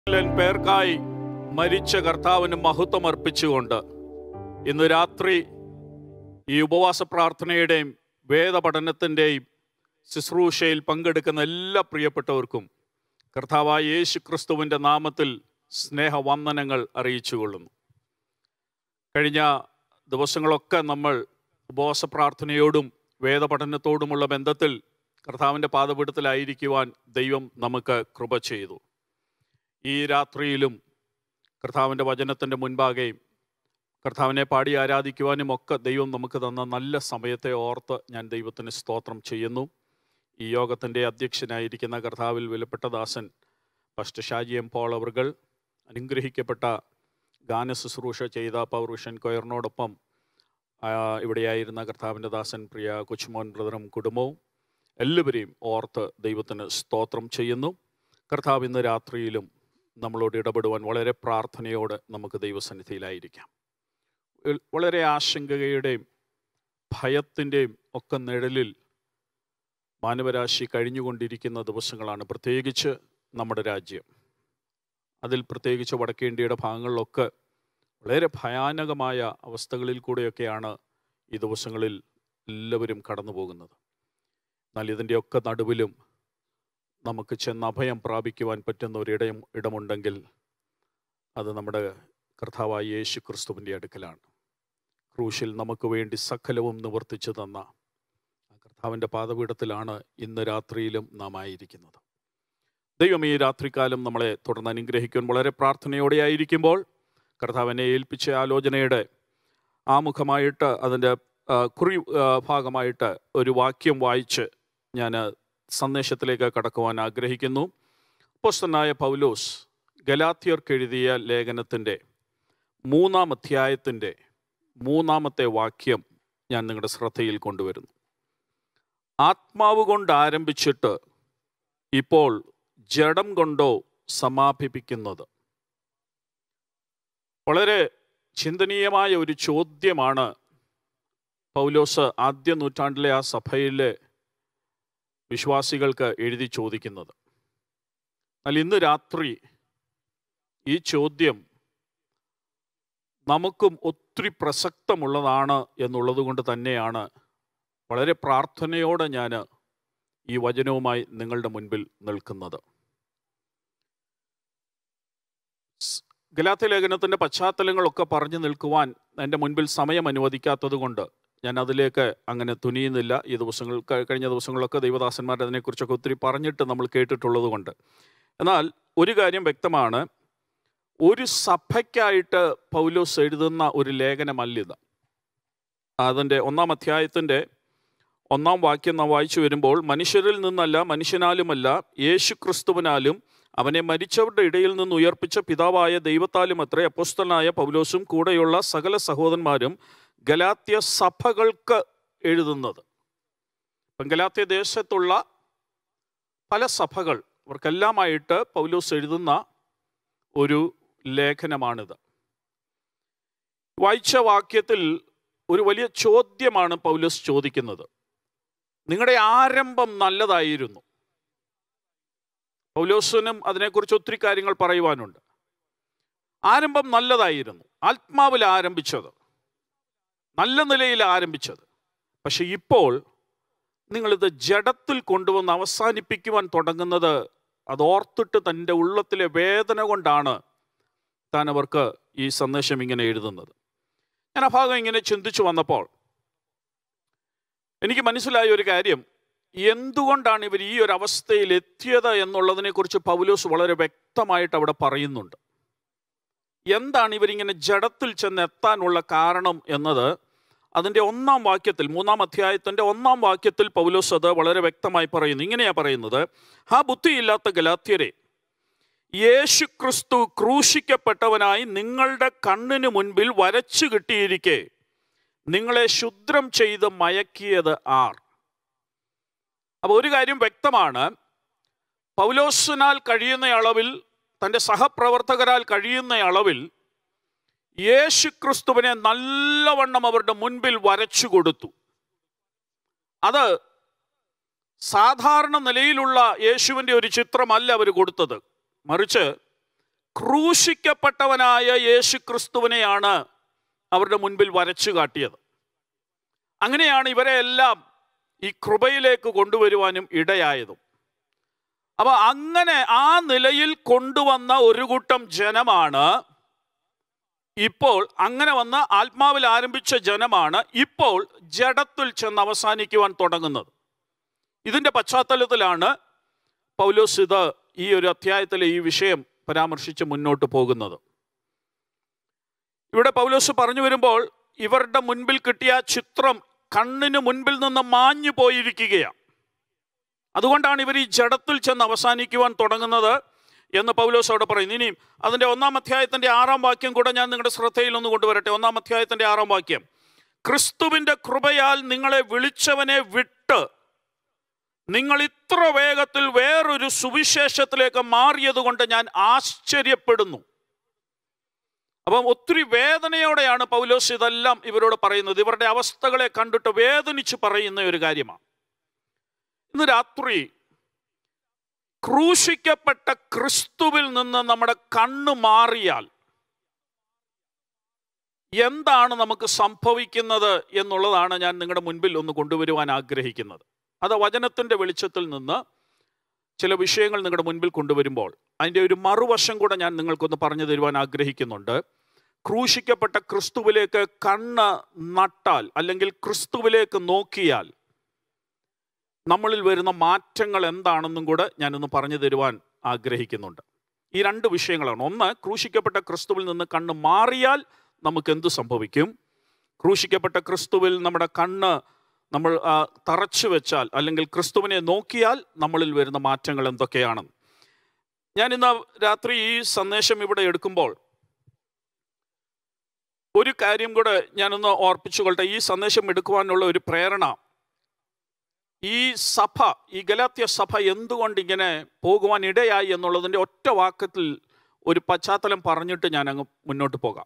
ലൻ പേർക്കായി മരിച്ച കർത്താവിന് മഹത്വം അർപ്പിച്ചുകൊണ്ട് ഇന്ന് രാത്രി ഈ ഉപവാസ പ്രാർത്ഥനയുടെയും വേദപഠനത്തിൻ്റെയും ശുശ്രൂഷയിൽ പങ്കെടുക്കുന്ന എല്ലാ പ്രിയപ്പെട്ടവർക്കും കർത്താവായ യേശു ക്രിസ്തുവിൻ്റെ നാമത്തിൽ സ്നേഹവന്ദനങ്ങൾ അറിയിച്ചുകൊള്ളുന്നു കഴിഞ്ഞ ദിവസങ്ങളൊക്കെ നമ്മൾ ഉപവാസ പ്രാർത്ഥനയോടും വേദപഠനത്തോടുമുള്ള ബന്ധത്തിൽ കർത്താവിൻ്റെ പാദപീഠത്തിലായിരിക്കുവാൻ ദൈവം നമുക്ക് കൃപ ചെയ്തു ഈ രാത്രിയിലും കർത്താവിൻ്റെ വചനത്തിൻ്റെ മുൻപാകെയും കർത്താവിനെ പാടി ആരാധിക്കുവാനും ഒക്കെ ദൈവം നമുക്ക് തന്ന നല്ല സമയത്തെ ഓർത്ത് ഞാൻ ദൈവത്തിന് സ്തോത്രം ചെയ്യുന്നു ഈ യോഗത്തിൻ്റെ അധ്യക്ഷനായിരിക്കുന്ന കർത്താവിൽ വിലപ്പെട്ട ദാസൻ ഫസ്റ്റ് ഷാജി എം പോൾ അവർകൾ അനുഗ്രഹിക്കപ്പെട്ട ഗാന ശുശ്രൂഷ ചെയ്ത പൗരുഷൻ കൊയറിനോടൊപ്പം ആ, ഇവിടെയായിരുന്ന കർത്താവിൻ്റെ ദാസൻ പ്രിയ കൊച്ചുമോൻ ബ്രദറും കുടുംബവും എല്ലാവരെയും ഓർത്ത് ദൈവത്തിന് സ്തോത്രം ചെയ്യുന്നു കർത്താവ് ഇന്ന് രാത്രിയിലും നമ്മളോട് ഇടപെടുവാൻ വളരെ പ്രാർത്ഥനയോടെ നമുക്ക് ദൈവസന്നിധിയിലായിരിക്കാം ഇൽ- വളരെ ആശങ്കയുടെയും ഭയത്തിൻ്റെയും ഒക്കെ നിഴലിൽ മാനവരാശി കഴിഞ്ഞുകൊണ്ടിരിക്കുന്ന ദിവസങ്ങളാണ് പ്രത്യേകിച്ച് നമ്മുടെ രാജ്യം അതിൽ പ്രത്യേകിച്ച് വടക്കേ ഇന്ത്യയുടെ ഭാഗങ്ങളിലൊക്കെ വളരെ ഭയാനകമായ അവസ്ഥകളിൽ കൂടെയൊക്കെയാണ് ഈ ദിവസങ്ങളിൽ എല്ലാവരും കടന്നു പോകുന്നത് എന്നാൽ ഇതിൻ്റെയൊക്കെ നടുവിലും നമുക്ക് ചെന്ന് അഭയം പ്രാപിക്കുവാൻ പറ്റുന്ന ഒരിടം ഇടമുണ്ടെങ്കിൽ അത് നമ്മുടെ കർത്താവായ യേശു ക്രിസ്തുവിൻ്റെ അടുക്കലാണ് ക്രൂശിൽ നമുക്ക് വേണ്ടി സകലവും നിവർത്തിച്ചു തന്ന ആ കർത്താവിൻ്റെ പാദപീഠത്തിലാണ് ഇന്ന് രാത്രിയിലും നാം ആയിരിക്കുന്നത് ദൈവം ഈ രാത്രികാലം നമ്മളെ തുടർന്ന് അനുഗ്രഹിക്കുവാൻ വളരെ പ്രാർത്ഥനയോടെ ആയിരിക്കുമ്പോൾ കർത്താവിനെ ഏൽപ്പിച്ച ആലോചനയുടെ ആമുഖമായിട്ട് അതിൻ്റെ ആ, കുറി ആ, ഭാഗമായിട്ട് ഒരു വാക്യം വായിച്ച് ഞാൻ സന്ദേശത്തിലേക്ക് കടക്കുവാൻ ആഗ്രഹിക്കുന്നു അപ്പോസ്തലനായ പൗലോസ് ഗലാത്യർക്ക് എഴുതിയ ലേഖനത്തിൻ്റെ മൂന്നാം അധ്യായത്തിൻ്റെ മൂന്നാമത്തെ വാക്യം ഞാൻ നിങ്ങളുടെ ശ്രദ്ധയിൽ കൊണ്ടുവരുന്നു ആത്മാവ് കൊണ്ട് ആരംഭിച്ചിട്ട് ഇപ്പോൾ ജഡം കൊണ്ടോ സമാപിപ്പിക്കുന്നത് വളരെ ചിന്തനീയമായ ഒരു ചോദ്യമാണ് പൗലോസ് ആദ്യ നൂറ്റാണ്ടിലെ ആ സഭയിലെ വിശ്വാസികൾക്ക് എഴുതി ചോദിക്കുന്നത് എന്നാൽ ഇന്ന് രാത്രി ഈ ചോദ്യം നമുക്കും ഒത്തിരി പ്രസക്തമുള്ളതാണ് എന്നുള്ളത് കൊണ്ട് തന്നെയാണ് വളരെ പ്രാർത്ഥനയോടെ ഞാൻ ഈ വചനവുമായി നിങ്ങളുടെ മുൻപിൽ നിൽക്കുന്നത് സ് ഗലാത്യ ലേഖനത്തിൻ്റെ പശ്ചാത്തലങ്ങളൊക്കെ പറഞ്ഞു നിൽക്കുവാൻ എൻ്റെ മുൻപിൽ സമയം അനുവദിക്കാത്തത് കൊണ്ട് ഞാൻ അതിലേക്ക് അങ്ങനെ തുനിയുന്നില്ല ഈ ദിവസങ്ങൾ ക- കഴിഞ്ഞ ദിവസങ്ങളൊക്കെ ദൈവദാസന്മാർ അതിനെക്കുറിച്ചൊക്കെ ഒത്തിരി പറഞ്ഞിട്ട് നമ്മൾ കേട്ടിട്ടുള്ളത് കൊണ്ട് എന്നാൽ ഒരു കാര്യം വ്യക്തമാണ് ഒരു സഭയ്ക്കായിട്ട് പൗലോസ് എഴുതുന്ന ഒരു ലേഖനമല്ലിത് അതിൻ്റെ ഒന്നാം അധ്യായത്തിൻ്റെ ഒന്നാം വാക്യം നാം വായിച്ചു വരുമ്പോൾ മനുഷ്യരിൽ നിന്നല്ല മനുഷ്യനാലുമല്ല യേശു ക്രിസ്തുവിനാലും അവനെ മരിച്ചവരുടെ ഇടയിൽ നിന്ന് ഉയർപ്പിച്ച പിതാവായ ദൈവത്താലും അത്രേ അപ്പോസ്തലനായ പൗലോസും കൂടെയുള്ള സകല സഹോദരന്മാരും ഗലാത്യ സഭകൾക്ക് എഴുതുന്നത് ഇപ്പം ഗലാത്യ ദേശത്തുള്ള പല സഭകൾ അവർക്കെല്ലാമായിട്ട് പൗലോസ് എഴുതുന്ന ഒരു ലേഖനമാണിത് വായിച്ച വാക്യത്തിൽ ഒരു വലിയ ചോദ്യമാണ് പൗലോസ് ചോദിക്കുന്നത് നിങ്ങളുടെ ആരംഭം നല്ലതായിരുന്നു പൗലോസിനും അതിനെക്കുറിച്ച് ഒത്തിരി കാര്യങ്ങൾ പറയുവാനുണ്ട് ആരംഭം നല്ലതായിരുന്നു ആത്മാവിൽ ആരംഭിച്ചത് നല്ല നിലയിൽ ആരംഭിച്ചത് പക്ഷെ ഇപ്പോൾ നിങ്ങളിത് ജഡത്തിൽ കൊണ്ടുവന്ന് അവസാനിപ്പിക്കുവാൻ തുടങ്ങുന്നത് അത് ഓർത്തിട്ട് തൻ്റെ ഉള്ളത്തിലെ വേദന കൊണ്ടാണ് താൻ അവർക്ക് ഈ സന്ദേശം ഇങ്ങനെ എഴുതുന്നത് ഞാൻ ആ ഭാഗം ഇങ്ങനെ ചിന്തിച്ചു വന്നപ്പോൾ എനിക്ക് മനസ്സിലായ ഒരു കാര്യം എന്തുകൊണ്ടാണ് ഇവർ ഈ ഒരു അവസ്ഥയിൽ എത്തിയത് എന്നുള്ളതിനെക്കുറിച്ച് പൗലോസ് വളരെ വ്യക്തമായിട്ട് അവിടെ പറയുന്നുണ്ട് എന്താണ് ഇവരിങ്ങനെ ജഡത്തിൽ ചെന്ന് എത്താനുള്ള കാരണം എന്നത് അതിൻ്റെ ഒന്നാം വാക്യത്തിൽ മൂന്നാം അധ്യായത്തിൻ്റെ ഒന്നാം വാക്യത്തിൽ പൗലോസ് അത് വളരെ വ്യക്തമായി പറയുന്നു ഇങ്ങനെയാ പറയുന്നത് ആ ബുദ്ധിയില്ലാത്ത ഗലാത്യരെ യേശു ക്രിസ്തു ക്രൂശിക്കപ്പെട്ടവനായി നിങ്ങളുടെ കണ്ണിന് മുൻപിൽ വരച്ചു കിട്ടിയിരിക്കെ നിങ്ങളെ ശുദ്രം ചെയ്ത് മയക്കിയത് ആർ അപ്പോൾ ഒരു കാര്യം വ്യക്തമാണ് പൗലോസിനാൽ കഴിയുന്ന അളവിൽ തൻ്റെ സഹപ്രവർത്തകരാൽ കഴിയുന്ന അളവിൽ യേശു ക്രിസ്തുവിനെ നല്ലവണ്ണം അവരുടെ മുൻപിൽ വരച്ചു കൊടുത്തു അത് സാധാരണ നിലയിലുള്ള യേശുവിൻ്റെ ഒരു ചിത്രമല്ല അവർ കൊടുത്തത് മറിച്ച് ക്രൂശിക്കപ്പെട്ടവനായ യേശു ക്രിസ്തുവിനെയാണ് അവരുടെ മുൻപിൽ വരച്ചു കാട്ടിയത് അങ്ങനെയാണ് ഇവരെ എല്ലാം ഈ കൃപയിലേക്ക് കൊണ്ടുവരുവാനും ഇടയായതും അപ്പൊ അങ്ങനെ ആ നിലയിൽ കൊണ്ടുവന്ന ഒരു കൂട്ടം ജനമാണ് ഇപ്പോൾ അങ്ങനെ വന്ന ആത്മാവിൽ ആരംഭിച്ച ജനമാണ് ഇപ്പോൾ ജഡത്തിൽ ചെന്ന് അവസാനിക്കുവാൻ തുടങ്ങുന്നത് ഇതിന്റെ പശ്ചാത്തലത്തിലാണ് പൗലോസ് ഇത് ഈ ഒരു അധ്യായത്തിലെ ഈ വിഷയം പരാമർശിച്ച് മുന്നോട്ട് പോകുന്നത് ഇവിടെ പൗലോസ് പറഞ്ഞു വരുമ്പോൾ ഇവരുടെ മുൻപിൽ കിട്ടിയ ചിത്രം കണ്ണിന് മുൻപിൽ നിന്ന് മാഞ്ഞു പോയിരിക്കുകയാണ് അതുകൊണ്ടാണ് ഇവർ ഈ ജഡത്തിൽ ചെന്ന് അവസാനിക്കുവാൻ തുടങ്ങുന്നത് എന്ന് പൗലോസ് അവിടെ പറയുന്നു ഇനിയും അതിൻ്റെ ഒന്നാം അധ്യായത്തിൻ്റെ ആറാം വാക്യം കൂടെ ഞാൻ നിങ്ങളുടെ ശ്രദ്ധയിൽ ഒന്ന് കൊണ്ടുവരട്ടെ ഒന്നാം അധ്യായത്തിൻ്റെ ആറാം വാക്യം ക്രിസ്തുവിൻ്റെ കൃപയാൽ നിങ്ങളെ വിളിച്ചവനെ വിട്ട് നിങ്ങൾ ഇത്ര വേഗത്തിൽ വേറൊരു സുവിശേഷത്തിലേക്ക് മാറിയത് കൊണ്ട് ഞാൻ ആശ്ചര്യപ്പെടുന്നു അപ്പം ഒത്തിരി വേദനയോടെയാണ് പൗലോസ് ഇതെല്ലാം ഇവരോട് പറയുന്നത് ഇവരുടെ അവസ്ഥകളെ കണ്ടിട്ട് വേദനിച്ച് പറയുന്ന ഒരു കാര്യമാണ് ഇന്ന് രാത്രി ക്രൂശിക്കപ്പെട്ട ക്രിസ്തുവിൽ നിന്ന് നമ്മുടെ കണ്ണ് മാറിയാൽ എന്താണ് നമുക്ക് സംഭവിക്കുന്നത് എന്നുള്ളതാണ് ഞാൻ നിങ്ങളുടെ മുൻപിൽ ഒന്ന് കൊണ്ടുവരുവാൻ ആഗ്രഹിക്കുന്നത് അത് വചനത്തിൻ്റെ വെളിച്ചത്തിൽ നിന്ന് ചില വിഷയങ്ങൾ നിങ്ങളുടെ മുൻപിൽ കൊണ്ടുവരുമ്പോൾ അതിൻ്റെ ഒരു മറുവശം കൂടെ ഞാൻ നിങ്ങൾക്കൊന്ന് പറഞ്ഞു തരുവാൻ ആഗ്രഹിക്കുന്നുണ്ട് ക്രൂശിക്കപ്പെട്ട ക്രിസ്തുവിലേക്ക് കണ്ണ് നട്ടാൽ അല്ലെങ്കിൽ ക്രിസ്തുവിലേക്ക് നോക്കിയാൽ നമ്മളിൽ വരുന്ന മാറ്റങ്ങൾ എന്താണെന്നും കൂടെ ഞാനൊന്ന് പറഞ്ഞു തരുവാൻ ആഗ്രഹിക്കുന്നുണ്ട് ഈ രണ്ട് വിഷയങ്ങളാണ് ഒന്ന് ക്രൂശിക്കപ്പെട്ട ക്രിസ്തുവിൽ നിന്ന് കണ്ണ് മാറിയാൽ നമുക്ക് എന്ത് സംഭവിക്കും ക്രൂശിക്കപ്പെട്ട ക്രിസ്തുവിൽ നമ്മുടെ കണ്ണ് നമ്മൾ ആ, തറച്ചു വെച്ചാൽ അല്ലെങ്കിൽ ക്രിസ്തുവിനെ നോക്കിയാൽ നമ്മളിൽ വരുന്ന മാറ്റങ്ങൾ എന്തൊക്കെയാണ് ഞാൻ ഇന്ന് രാത്രി ഈ സന്ദേശം ഇവിടെ എടുക്കുമ്പോൾ ഒരു കാര്യം കൂടെ ഞാനൊന്ന് ഓർപ്പിച്ചുകൊള്ളട്ടെ ഈ സന്ദേശം എടുക്കുവാനുള്ള ഒരു പ്രേരണ ഈ സഭ ഈ ഗലാത്യ സഭ എന്തുകൊണ്ട് ഇങ്ങനെ പോകുവാൻ ഇടയായി എന്നുള്ളതിൻ്റെ ഒറ്റ വാക്കത്തിൽ ഒരു പശ്ചാത്തലം പറഞ്ഞിട്ട് ഞാൻ അങ്ങ് മുന്നോട്ട് പോകാം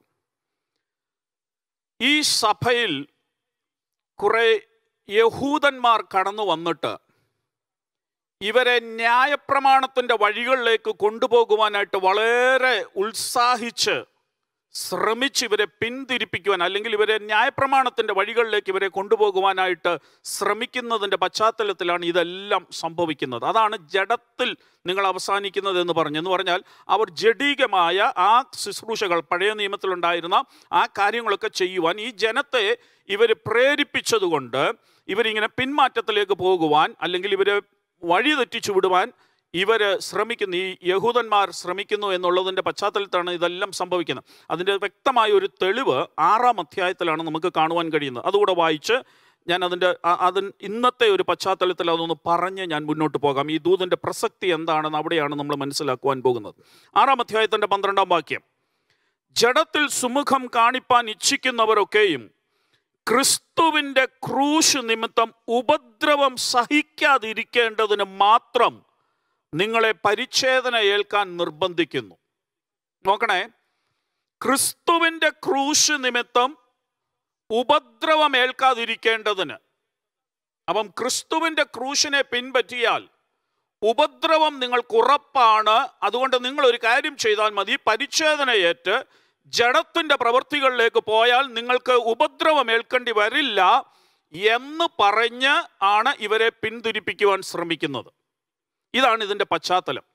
ഈ സഭയിൽ കുറെ യഹൂദന്മാർ കടന്നു വന്നിട്ട് ഇവരെ ന്യായപ്രമാണത്തിൻ്റെ വഴികളിലേക്ക് കൊണ്ടുപോകുവാനായിട്ട് വളരെ ഉത്സാഹിച്ച് ശ്രമിച്ച് ഇവരെ പിന്തിരിപ്പിക്കുവാൻ അല്ലെങ്കിൽ ഇവരെ ന്യായപ്രമാണത്തിൻ്റെ വഴികളിലേക്ക് ഇവരെ കൊണ്ടുപോകുവാനായിട്ട് ശ്രമിക്കുന്നതിൻ്റെ പശ്ചാത്തലത്തിലാണ് ഇതെല്ലാം സംഭവിക്കുന്നത് അതാണ് ജഡത്തിൽ നിങ്ങൾ അവസാനിക്കുന്നത് എന്ന് പറഞ്ഞു എന്ന് പറഞ്ഞാൽ അവർ ജഡീകമായ ആ ശുശ്രൂഷകൾ പഴയ നിയമത്തിലുണ്ടായിരുന്ന ആ കാര്യങ്ങളൊക്കെ ചെയ്യുവാൻ ഈ ജനത്തെ ഇവർ പ്രേരിപ്പിച്ചതുകൊണ്ട് ഇവരിങ്ങനെ പിന്മാറ്റത്തിലേക്ക് പോകുവാൻ അല്ലെങ്കിൽ ഇവരെ വഴി തെറ്റിച്ചു വിടുവാൻ ഇവർ ശ്രമിക്കുന്നു ഈ യഹൂദന്മാർ ശ്രമിക്കുന്നു എന്നുള്ളതിൻ്റെ പശ്ചാത്തലത്താണ് ഇതെല്ലാം സംഭവിക്കുന്നത് അതിൻ്റെ വ്യക്തമായ ഒരു തെളിവ് ആറാം അധ്യായത്തിലാണ് നമുക്ക് കാണുവാൻ കഴിയുന്നത് അതുകൂടെ വായിച്ച് ഞാൻ അതിൻ്റെ അതിന് ഇന്നത്തെ ഒരു പശ്ചാത്തലത്തിൽ അതൊന്ന് പറഞ്ഞ് ഞാൻ മുന്നോട്ട് പോകാം ഈ ദൂതൻ്റെ പ്രസക്തി എന്താണെന്ന് അവിടെയാണ് നമ്മൾ മനസ്സിലാക്കുവാൻ പോകുന്നത് ആറാം അധ്യായത്തിൻ്റെ പന്ത്രണ്ടാം വാക്യം ജഡത്തിൽ സുമുഖം കാണിപ്പാൻ ഇച്ഛിക്കുന്നവരൊക്കെയും ക്രിസ്തുവിൻ്റെ ക്രൂശ് നിമിത്തം ഉപദ്രവം സഹിക്കാതിരിക്കേണ്ടതിന് മാത്രം നിങ്ങളെ പരിച്ഛേദന ഏൽക്കാൻ നിർബന്ധിക്കുന്നു നോക്കണേ ക്രിസ്തുവിൻ്റെ ക്രൂശ് നിമിത്തം ഉപദ്രവം ഏൽക്കാതിരിക്കേണ്ടതിന് അപ്പം ക്രിസ്തുവിൻ്റെ ക്രൂശിനെ പിൻപറ്റിയാൽ ഉപദ്രവം നിങ്ങൾക്ക് ഉറപ്പാണ് അതുകൊണ്ട് നിങ്ങൾ ഒരു കാര്യം ചെയ്താൽ മതി പരിച്ഛേദനയേറ്റ് ജഡത്തിൻ്റെ പ്രവൃത്തികളിലേക്ക് പോയാൽ നിങ്ങൾക്ക് ഉപദ്രവം ഏൽക്കേണ്ടി വരില്ല എന്ന് പറഞ്ഞ് ആണ് ഇവരെ പിന്തിരിപ്പിക്കുവാൻ ശ്രമിക്കുന്നത് ഇതാണ് ഇതിൻ്റെ പശ്ചാത്തലം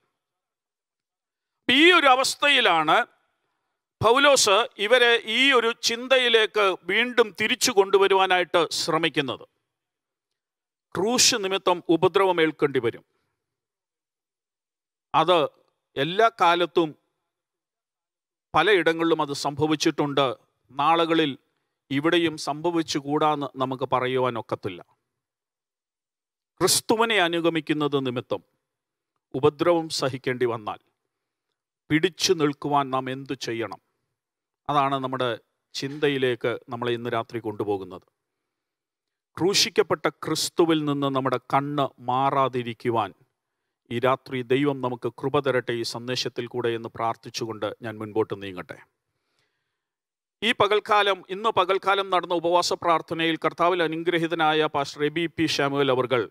ഈ ഒരു അവസ്ഥയിലാണ് പൗലോസ് ഇവരെ ഈ ഒരു ചിന്തയിലേക്ക് വീണ്ടും തിരിച്ചു കൊണ്ടുവരുവാനായിട്ട് ശ്രമിക്കുന്നത് ക്രൂശ് നിമിത്തം ഉപദ്രവം ഏൽക്കേണ്ടി വരും അത് എല്ലാ കാലത്തും പലയിടങ്ങളിലും അത് സംഭവിച്ചിട്ടുണ്ട് നാളുകളിൽ ഇവിടെയും സംഭവിച്ചുകൂടാന്ന് നമുക്ക് പറയുവാൻ ഒക്കത്തില്ല ക്രിസ്തുവിനെ അനുഗമിക്കുന്നത് നിമിത്തം ഉപദ്രവം സഹിക്കേണ്ടി വന്നാൽ പിടിച്ചു നിൽക്കുവാൻ നാം എന്തു ചെയ്യണം അതാണ് നമ്മുടെ ചിന്തയിലേക്ക് നമ്മളെ ഇന്ന് രാത്രി കൊണ്ടുപോകുന്നത് ക്രൂശിക്കപ്പെട്ട ക്രിസ്തുവിൽ നിന്ന് നമ്മുടെ കണ്ണ് മാറാതിരിക്കുവാൻ ഈ രാത്രി ദൈവം നമുക്ക് കൃപ തരട്ടെ ഈ സന്ദേശത്തിൽ കൂടെ എന്ന് പ്രാർത്ഥിച്ചുകൊണ്ട് ഞാൻ മുൻപോട്ട് നീങ്ങട്ടെ ഈ പകൽക്കാലം ഇന്ന് പകൽക്കാലം നടന്ന ഉപവാസ പ്രാർത്ഥനയിൽ കർത്താവിൽ അനുഗ്രഹിതനായ പാസ്റ്റർ എബി പി ഷാമുവൽ അവർകൾ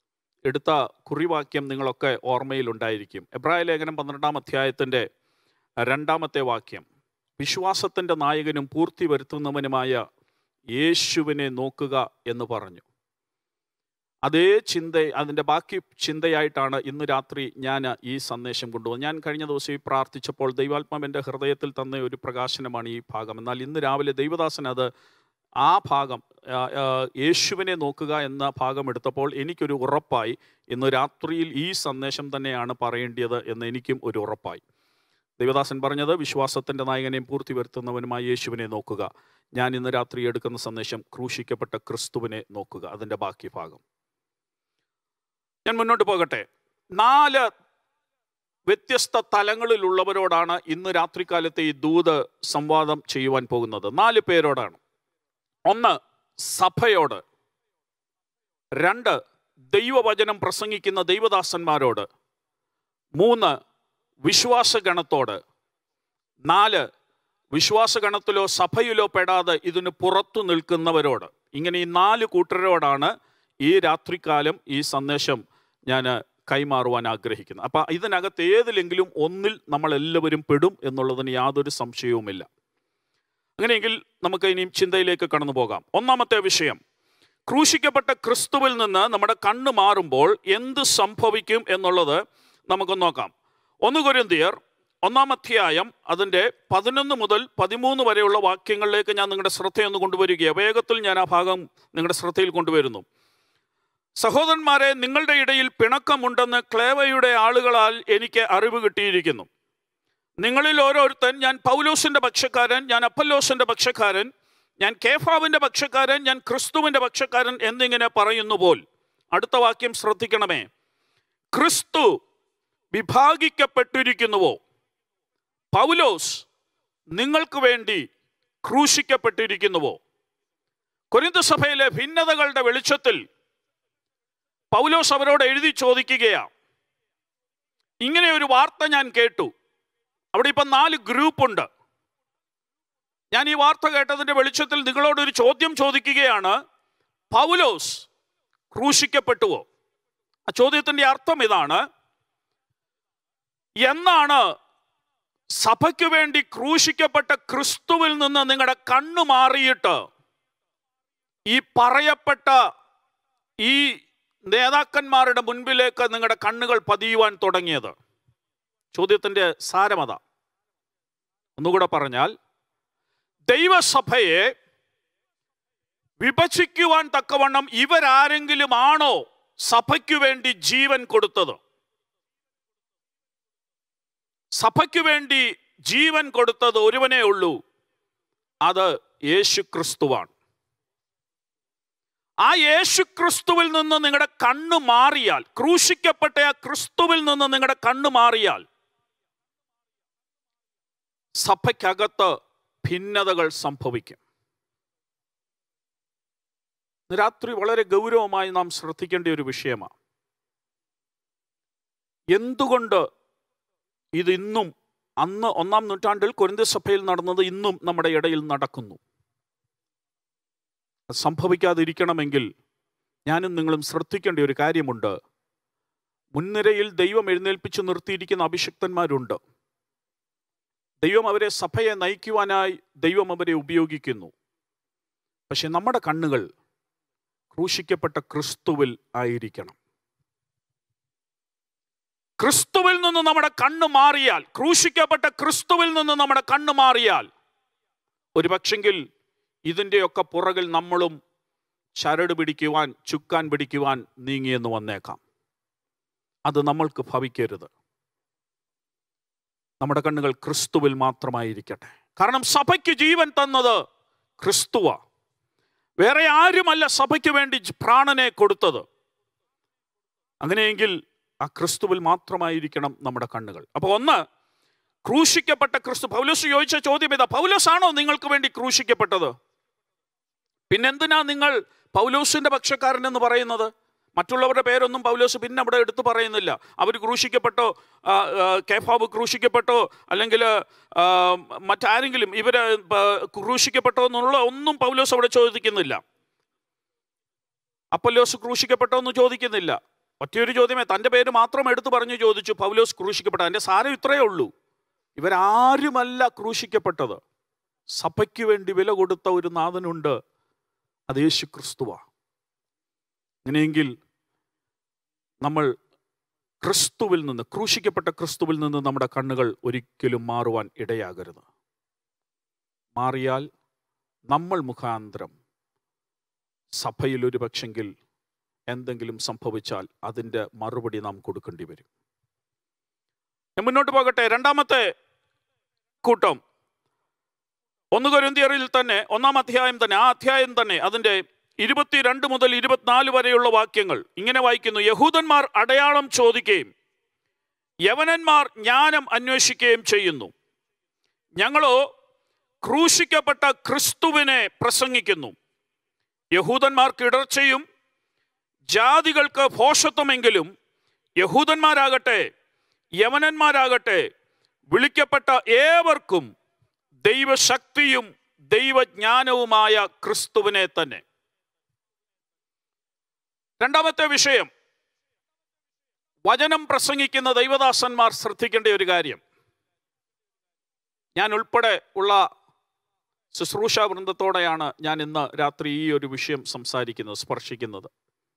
എടുത്ത കുറിവാക്യം നിങ്ങളൊക്കെ ഓർമ്മയിലുണ്ടായിരിക്കും എബ്രായ ലേഖനം പന്ത്രണ്ടാം അധ്യായത്തിൻ്റെ രണ്ടാമത്തെ വാക്യം വിശ്വാസത്തിൻ്റെ നായകനും പൂർത്തി വരുത്തുന്നവനുമായ യേശുവിനെ നോക്കുക എന്ന് പറഞ്ഞു അതേ ചിന്ത അതിൻ്റെ ബാക്കി ചിന്തയായിട്ടാണ് ഇന്ന് രാത്രി ഞാൻ ഈ സന്ദേശം കൊണ്ടുപോകുന്നത് ഞാൻ കഴിഞ്ഞ ദിവസം ഈ പ്രാർത്ഥിച്ചപ്പോൾ ദൈവാത്മാവ് എൻ്റെ ഹൃദയത്തിൽ തന്ന ഒരു പ്രകാശനമാണ് ഈ ഭാഗം എന്നാൽ ഇന്ന് രാവിലെ ദൈവദാസൻ അത് ആ ഭാഗം ആ, ആ, യേശുവിനെ നോക്കുക എന്ന ഭാഗം എടുത്തപ്പോൾ എനിക്കൊരു ഉറപ്പായി ഇന്ന് രാത്രിയിൽ ഈ സന്ദേശം തന്നെയാണ് പറയേണ്ടത് എന്ന് എനിക്കും ഒരു ഉറപ്പായി ദൈവദാസൻ പറഞ്ഞത് വിശ്വാസത്തിൻ്റെ നായകനെയും പൂർത്തി വരുത്തുന്നവനുമായി യേശുവിനെ നോക്കുക ഞാൻ ഇന്ന് രാത്രി എടുക്കുന്ന സന്ദേശം ക്രൂശിക്കപ്പെട്ട ക്രിസ്തുവിനെ നോക്കുക അതിൻ്റെ ബാക്കി ഭാഗം ഞാൻ മുന്നോട്ട് പോകട്ടെ നാല് വ്യത്യസ്ത തലങ്ങളിലുള്ളവരോടാണ് ഇന്ന് രാത്രികാലത്തെ ഈ ദൂത് സംവാദം ചെയ്യുവാൻ പോകുന്നത് നാല് പേരോടാണ് ഒന്ന് സഭയോട് രണ്ട് ദൈവവചനം പ്രസംഗിക്കുന്ന ദൈവദാസന്മാരോട് മൂന്ന് വിശ്വാസഗണത്തോട് നാല് വിശ്വാസഗണത്തിലോ സഭയിലോ പെടാതെ ഇതിന് പുറത്തു നിൽക്കുന്നവരോട് ഇങ്ങനെ ഈ നാല് കൂട്ടരോടാണ് ഈ രാത്രികാലം ഈ സന്ദേശം ഞാൻ കൈമാറുവാൻ ആഗ്രഹിക്കുന്നത് അപ്പം ഇതിനകത്ത് ഏതിലെങ്കിലും ഒന്നിൽ നമ്മൾ എല്ലാവരും പെടും എന്നുള്ളതിന് യാതൊരു സംശയവുമില്ല അങ്ങനെയെങ്കിൽ നമുക്ക് ഇനിയും ചിന്തയിലേക്ക് കടന്നു പോകാം ഒന്നാമത്തെ വിഷയം ക്രൂശിക്കപ്പെട്ട ക്രിസ്തുവിൽ നിന്ന് നമ്മുടെ കണ്ണ് മാറുമ്പോൾ എന്ത് സംഭവിക്കും എന്നുള്ളത് നമുക്ക് നോക്കാം ഒന്ന് കൊരിന്തിയർ ഒന്നാം അധ്യായം അതിൻ്റെ പതിനൊന്ന് മുതൽ പതിമൂന്ന് വരെയുള്ള വാക്യങ്ങളിലേക്ക് ഞാൻ നിങ്ങളുടെ ശ്രദ്ധയൊന്ന് കൊണ്ടുവരികയാണ് വേഗത്തിൽ ഞാൻ ആ ഭാഗം നിങ്ങളുടെ ശ്രദ്ധയിൽ കൊണ്ടുവരുന്നു സഹോദരന്മാരെ നിങ്ങളുടെ ഇടയിൽ പിണക്കമുണ്ടെന്ന് ക്ലേവയുടെ ആളുകളാൽ എനിക്ക് അറിവ് കിട്ടിയിരിക്കുന്നു നിങ്ങളിൽ ഓരോരുത്തൻ ഞാൻ പൗലോസിന്റെ പക്ഷക്കാരൻ ഞാൻ അപ്പല്ലോസിന്റെ പക്ഷക്കാരൻ ഞാൻ കേഫാവിന്റെ പക്ഷക്കാരൻ ഞാൻ ക്രിസ്തുവിന്റെ പക്ഷക്കാരൻ എന്നിങ്ങനെ പറയുന്നു പോൽ അടുത്ത വാക്യം ശ്രദ്ധിക്കണമേ ക്രിസ്തു വിഭാഗിക്കപ്പെട്ടിരിക്കുന്നുവോ പൗലോസ് നിങ്ങൾക്ക് വേണ്ടി ക്രൂശിക്കപ്പെട്ടിരിക്കുന്നുവോ കൊരിന്ത സഭയിലെ ഭിന്നതകളുടെ വെളിച്ചത്തിൽ പൗലോസ് അവരോട് എഴുതി ചോദിക്കുകയാണ് ഇങ്ങനെ ഒരു വാർത്ത ഞാൻ കേട്ടു അവിടെ ഇപ്പം നാല് ഗ്രൂപ്പുണ്ട് ഞാൻ ഈ വാർത്ത കേട്ടതിൻ്റെ വെളിച്ചത്തിൽ നിങ്ങളോട് ഒരു ചോദ്യം ചോദിക്കുകയാണ് പൗലോസ് ക്രൂശിക്കപ്പെട്ടുവോ ആ ചോദ്യത്തിൻ്റെ അർത്ഥം ഇതാണ് എന്നാണ് സഭയ്ക്ക് വേണ്ടി ക്രൂശിക്കപ്പെട്ട ക്രിസ്തുവിൽ നിന്ന് നിങ്ങളുടെ കണ്ണു മാറിയിട്ട് ഈ പറയപ്പെട്ട ഈ നേതാക്കന്മാരുടെ മുൻപിലേക്ക് നിങ്ങളുടെ കണ്ണുകൾ പതിയുവാൻ തുടങ്ങിയത് ചോദ്യത്തിൻ്റെ സാരമത ഒന്നുകൂടെ പറഞ്ഞാൽ ദൈവസഭയെ വിഭജിക്കുവാൻ തക്കവണ്ണം ഇവരാരെങ്കിലും ആണോ സഭയ്ക്കു വേണ്ടി ജീവൻ കൊടുത്തത് സഭയ്ക്കു വേണ്ടി ജീവൻ കൊടുത്തത് ഒരുവനേ ഉള്ളൂ അത് യേശു ക്രിസ്തുവാണ് ആ യേശു ക്രിസ്തുവിൽ നിന്ന് നിങ്ങളുടെ കണ്ണ് മാറിയാൽ ക്രൂശിക്കപ്പെട്ട ആ ക്രിസ്തുവിൽ നിന്ന് നിങ്ങളുടെ കണ്ണ് മാറിയാൽ സഭയ്ക്കകത്ത് ഭിന്നതകൾ സംഭവിക്കും രാത്രി വളരെ ഗൗരവമായി നാം ശ്രദ്ധിക്കേണ്ട ഒരു വിഷയമാണ് എന്തുകൊണ്ട് ഇത് ഇന്നും അന്ന് ഒന്നാം നൂറ്റാണ്ടിൽ കൊരിന്ത സഭയിൽ നടന്നത് ഇന്നും നമ്മുടെ ഇടയിൽ നടക്കുന്നു സംഭവിക്കാതിരിക്കണമെങ്കിൽ ഞാനും നിങ്ങളും ശ്രദ്ധിക്കേണ്ട ഒരു കാര്യമുണ്ട് മുൻനിരയിൽ ദൈവം എഴുന്നേൽപ്പിച്ച് നിർത്തിയിരിക്കുന്ന അഭിഷക്തന്മാരുണ്ട് ദൈവം അവരെ സഭയെ നയിക്കുവാനായി ദൈവം അവരെ ഉപയോഗിക്കുന്നു പക്ഷെ നമ്മുടെ കണ്ണുകൾ ക്രൂശിക്കപ്പെട്ട ക്രിസ്തുവിൽ ആയിരിക്കണം ക്രിസ്തുവിൽ നിന്ന് നമ്മുടെ കണ്ണ് മാറിയാൽ ക്രൂശിക്കപ്പെട്ട ക്രിസ്തുവിൽ നിന്ന് നമ്മുടെ കണ്ണ് മാറിയാൽ ഒരു പക്ഷെങ്കിൽ ഇതിൻ്റെയൊക്കെ പുറകിൽ നമ്മളും ചരട് പിടിക്കുവാൻ ചുക്കാൻ പിടിക്കുവാൻ നീങ്ങിയെന്ന് വന്നേക്കാം അത് നമ്മൾക്ക് ഭവിക്കരുത് നമ്മുടെ കണ്ണുകൾ ക്രിസ്തുവിൽ മാത്രമായിരിക്കട്ടെ കാരണം സഭയ്ക്ക് ജീവൻ തന്നത് ക്രിസ്തുവ വേറെ ആരുമല്ല സഭയ്ക്ക് വേണ്ടി പ്രാണനെ കൊടുത്തത് അങ്ങനെയെങ്കിൽ ആ ക്രിസ്തുവിൽ മാത്രമായിരിക്കണം നമ്മുടെ കണ്ണുകൾ അപ്പോൾ ഒന്ന് ക്രൂശിക്കപ്പെട്ട ക്രിസ്തു പൗലോസ് ചോദിച്ച ചോദ്യം ഇതാ പൗലോസ് ആണോ നിങ്ങൾക്ക് വേണ്ടി ക്രൂശിക്കപ്പെട്ടത് പിന്നെന്തിനാ നിങ്ങൾ പൗലോസിന്റെ പക്ഷക്കാരൻ എന്ന് പറയുന്നത് മറ്റുള്ളവരുടെ പേരൊന്നും പൗലോസ് പിന്നെ അവിടെ എടുത്തു പറയുന്നില്ല അവർ ക്രൂശിക്കപ്പെട്ടോ ആ, ആ, കേഫാബ് ക്രൂശിക്കപ്പെട്ടോ അല്ലെങ്കിൽ ആ, മറ്റാരെങ്കിലും ഇവര് പ- ക്രൂശിക്കപ്പെട്ടോ എന്നുള്ള ഒന്നും പൗലോസ് അവിടെ ചോദിക്കുന്നില്ല അപ്പല്ലോസ് ക്രൂശിക്കപ്പെട്ടോ എന്ന് ചോദിക്കുന്നില്ല ഒറ്റയൊരു ചോദ്യമേ തൻ്റെ പേര് മാത്രം എടുത്തു പറഞ്ഞു ചോദിച്ചു പൗലോസ് ക്രൂശിക്കപ്പെട്ട അതിൻ്റെ സാരം ഇത്രയേ ഉള്ളൂ ഇവരാരുമല്ല ക്രൂശിക്കപ്പെട്ടത് സഭയ്ക്ക് വേണ്ടി വില കൊടുത്ത ഒരു നാഥനുണ്ട് അത് യേശു ക്രിസ്തുവാ അങ്ങനെയെങ്കിൽ നമ്മൾ ക്രിസ്തുവിൽ നിന്ന് ക്രൂശിക്കപ്പെട്ട ക്രിസ്തുവിൽ നിന്ന് നമ്മുടെ കണ്ണുകൾ ഒരിക്കലും മാറുവാൻ ഇടയാകരുത് മാറിയാൽ നമ്മൾ മുഖാന്തരം സഭയിൽ ഒരു പക്ഷെങ്കിൽ എന്തെങ്കിലും സംഭവിച്ചാൽ അതിൻ്റെ മറുപടി നാം കൊടുക്കേണ്ടി വരും ഞാൻ മുന്നോട്ട് പോകട്ടെ രണ്ടാമത്തെ കൂട്ടം ഒന്ന് കൊരിന്തിയറിൽ തന്നെ ഒന്നാം അധ്യായം തന്നെ ആ അധ്യായം തന്നെ അതിൻ്റെ ഇരുപത്തിരണ്ട് മുതൽ ഇരുപത്തിനാല് വരെയുള്ള വാക്യങ്ങൾ ഇങ്ങനെ വായിക്കുന്നു യഹൂദന്മാർ അടയാളം ചോദിക്കുകയും യവനന്മാർ ജ്ഞാനം അന്വേഷിക്കുകയും ചെയ്യുന്നു ഞങ്ങളോ ക്രൂശിക്കപ്പെട്ട ക്രിസ്തുവിനെ പ്രസംഗിക്കുന്നു യഹൂദന്മാർക്ക് ഇടർച്ചയും ജാതികൾക്ക് ഭോഷത്വമെങ്കിലും യഹൂദന്മാരാകട്ടെ യവനന്മാരാകട്ടെ വിളിക്കപ്പെട്ട ഏവർക്കും ദൈവശക്തിയും ദൈവജ്ഞാനവുമായ ക്രിസ്തുവിനെ തന്നെ രണ്ടാമത്തെ വിഷയം വചനം പ്രസംഗിക്കുന്ന ദൈവദാസന്മാർ ശ്രദ്ധിക്കേണ്ട ഒരു കാര്യം ഞാൻ ഉൾപ്പെടെ ഉള്ള ശുശ്രൂഷ വൃന്ദത്തോടെയാണ് ഞാൻ ഇന്ന് രാത്രി ഈ ഒരു വിഷയം സംസാരിക്കുന്നത് സ്പർശിക്കുന്നത്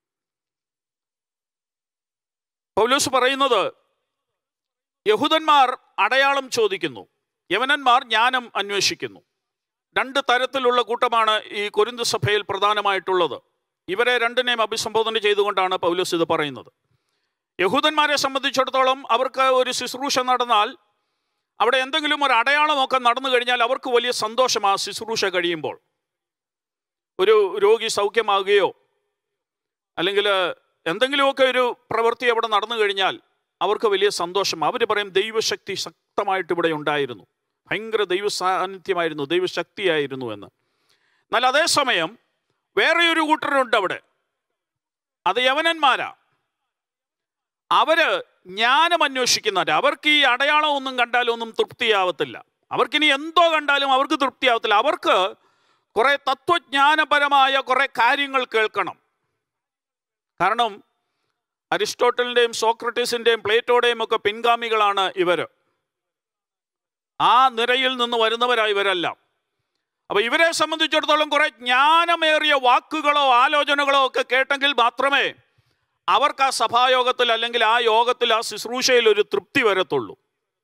പൗലോസ് പറയുന്നത് യഹൂദന്മാർ അടയാളം ചോദിക്കുന്നു യവനന്മാർ ജ്ഞാനം അന്വേഷിക്കുന്നു രണ്ട് തരത്തിലുള്ള കൂട്ടമാണ് ഈ കൊരിന്ത് സഭയിൽ പ്രധാനമായിട്ടുള്ളത് ഇവരെ രണ്ടിനെയും അഭിസംബോധന ചെയ്തുകൊണ്ടാണ് പൗലോസ് ഇത് പറയുന്നത് യഹൂദന്മാരെ സംബന്ധിച്ചിടത്തോളം അവർക്ക് ഒരു ശുശ്രൂഷ നടന്നാൽ അവിടെ എന്തെങ്കിലും ഒരു അടയാളമൊക്കെ നടന്നു കഴിഞ്ഞാൽ അവർക്ക് വലിയ സന്തോഷം ആ ശുശ്രൂഷ കഴിയുമ്പോൾ ഒരു രോഗി സൗഖ്യമാകുകയോ അല്ലെങ്കിൽ എന്തെങ്കിലുമൊക്കെ ഒരു പ്രവൃത്തി അവിടെ നടന്നു കഴിഞ്ഞാൽ അവർക്ക് വലിയ സന്തോഷം അവർ പറയും ദൈവശക്തി ശക്തമായിട്ട് ഇവിടെ ഉണ്ടായിരുന്നു ഭയങ്കര ദൈവ സാന്നിധ്യമായിരുന്നു ദൈവശക്തിയായിരുന്നു എന്ന് എന്നാൽ അതേസമയം വേറെ ഒരു കൂട്ടരുണ്ട് അവിടെ അത് യവനന്മാരാ അവര് ജ്ഞാനം അന്വേഷിക്കുന്നവര് അവർക്ക് ഈ അടയാളം ഒന്നും കണ്ടാലും ഒന്നും തൃപ്തിയാവത്തില്ല അവർക്കിനി എന്തോ കണ്ടാലും അവർക്ക് തൃപ്തിയാവത്തില്ല അവർക്ക് കുറെ തത്വജ്ഞാനപരമായ കുറെ കാര്യങ്ങൾ കേൾക്കണം കാരണം അരിസ്റ്റോട്ടലിൻ്റെയും സോക്രട്ടീസിൻ്റെയും പ്ലേറ്റോടെയും ഒക്കെ പിൻഗാമികളാണ് ഇവര് ആ നിരയിൽ നിന്ന് വരുന്നവരാ ഇവരെല്ലാം അപ്പൊ ഇവരെ സംബന്ധിച്ചിടത്തോളം കുറെ ജ്ഞാനമേറിയ വാക്കുകളോ ആലോചനകളോ ഒക്കെ കേട്ടെങ്കിൽ മാത്രമേ അവർക്ക് ആ സഭായോഗത്തിൽ അല്ലെങ്കിൽ ആ യോഗത്തിൽ ആ ശുശ്രൂഷയിൽ ഒരു തൃപ്തി വരത്തുള്ളൂ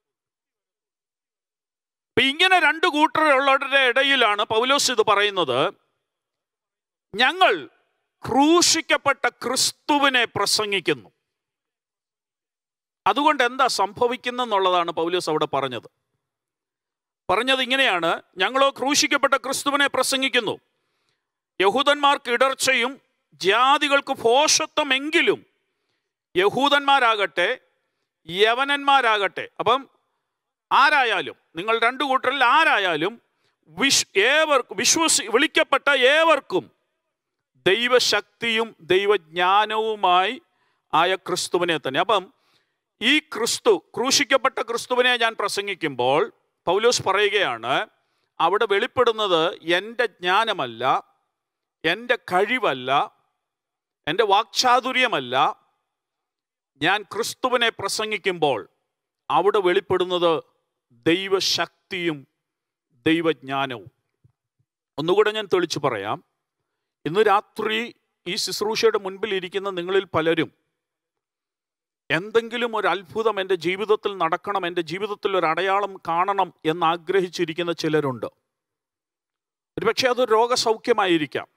അപ്പൊ ഇങ്ങനെ രണ്ട് കൂട്ടരുള്ളവരുടെ ഇടയിലാണ് പൗലോസ് ഇത് പറയുന്നത് ഞങ്ങൾ ക്രൂശിക്കപ്പെട്ട ക്രിസ്തുവിനെ പ്രസംഗിക്കുന്നു അതുകൊണ്ട് എന്താ സംഭവിക്കുന്നെന്നുള്ളതാണ് പൗലോസ് അവിടെ പറഞ്ഞത് പറഞ്ഞത് ഇങ്ങനെയാണ് ഞങ്ങളോ ക്രൂശിക്കപ്പെട്ട ക്രിസ്തുവിനെ പ്രസംഗിക്കുന്നു യഹൂദന്മാർക്ക് ഇടർച്ചയും ജാതികൾക്ക് ഭോഷത്വമെങ്കിലും യഹൂദന്മാരാകട്ടെ യവനന്മാരാകട്ടെ അപ്പം ആരായാലും നിങ്ങൾ രണ്ടു കൂട്ടരിൽ ആരായാലും വിശ് ഏവർ വിശ്വസി വിളിക്കപ്പെട്ട ഏവർക്കും ദൈവശക്തിയും ദൈവജ്ഞാനവുമായി ആയ ക്രിസ്തുവിനെ തന്നെ അപ്പം ഈ ക്രിസ്തു ക്രൂശിക്കപ്പെട്ട ക്രിസ്തുവിനെ ഞാൻ പ്രസംഗിക്കുമ്പോൾ പൗലോസ് പറയുകയാണ് അവിടെ വെളിപ്പെടുന്നത് എൻ്റെ ജ്ഞാനമല്ല എൻ്റെ കഴിവല്ല എൻ്റെ വാക്ചാതുര്യമല്ല ഞാൻ ക്രിസ്തുവിനെ പ്രസംഗിക്കുമ്പോൾ അവിടെ വെളിപ്പെടുന്നത് ദൈവശക്തിയും ദൈവജ്ഞാനവും ഒന്നുകൂടെ ഞാൻ തെളിച്ചു പറയാം ഇന്ന് രാത്രി ഈ ശുശ്രൂഷയുടെ മുൻപിൽ ഇരിക്കുന്ന നിങ്ങളിൽ പലരും എന്തെങ്കിലും ഒരു അത്ഭുതം എൻ്റെ ജീവിതത്തിൽ നടക്കണം എൻ്റെ ജീവിതത്തിൽ ഒരു അടയാളം കാണണം എന്ന് ആഗ്രഹിച്ചിരിക്കുന്ന ചിലരുണ്ട് ഒരുപക്ഷെ അതൊരു രോഗസൗഖ്യമായിരിക്കാം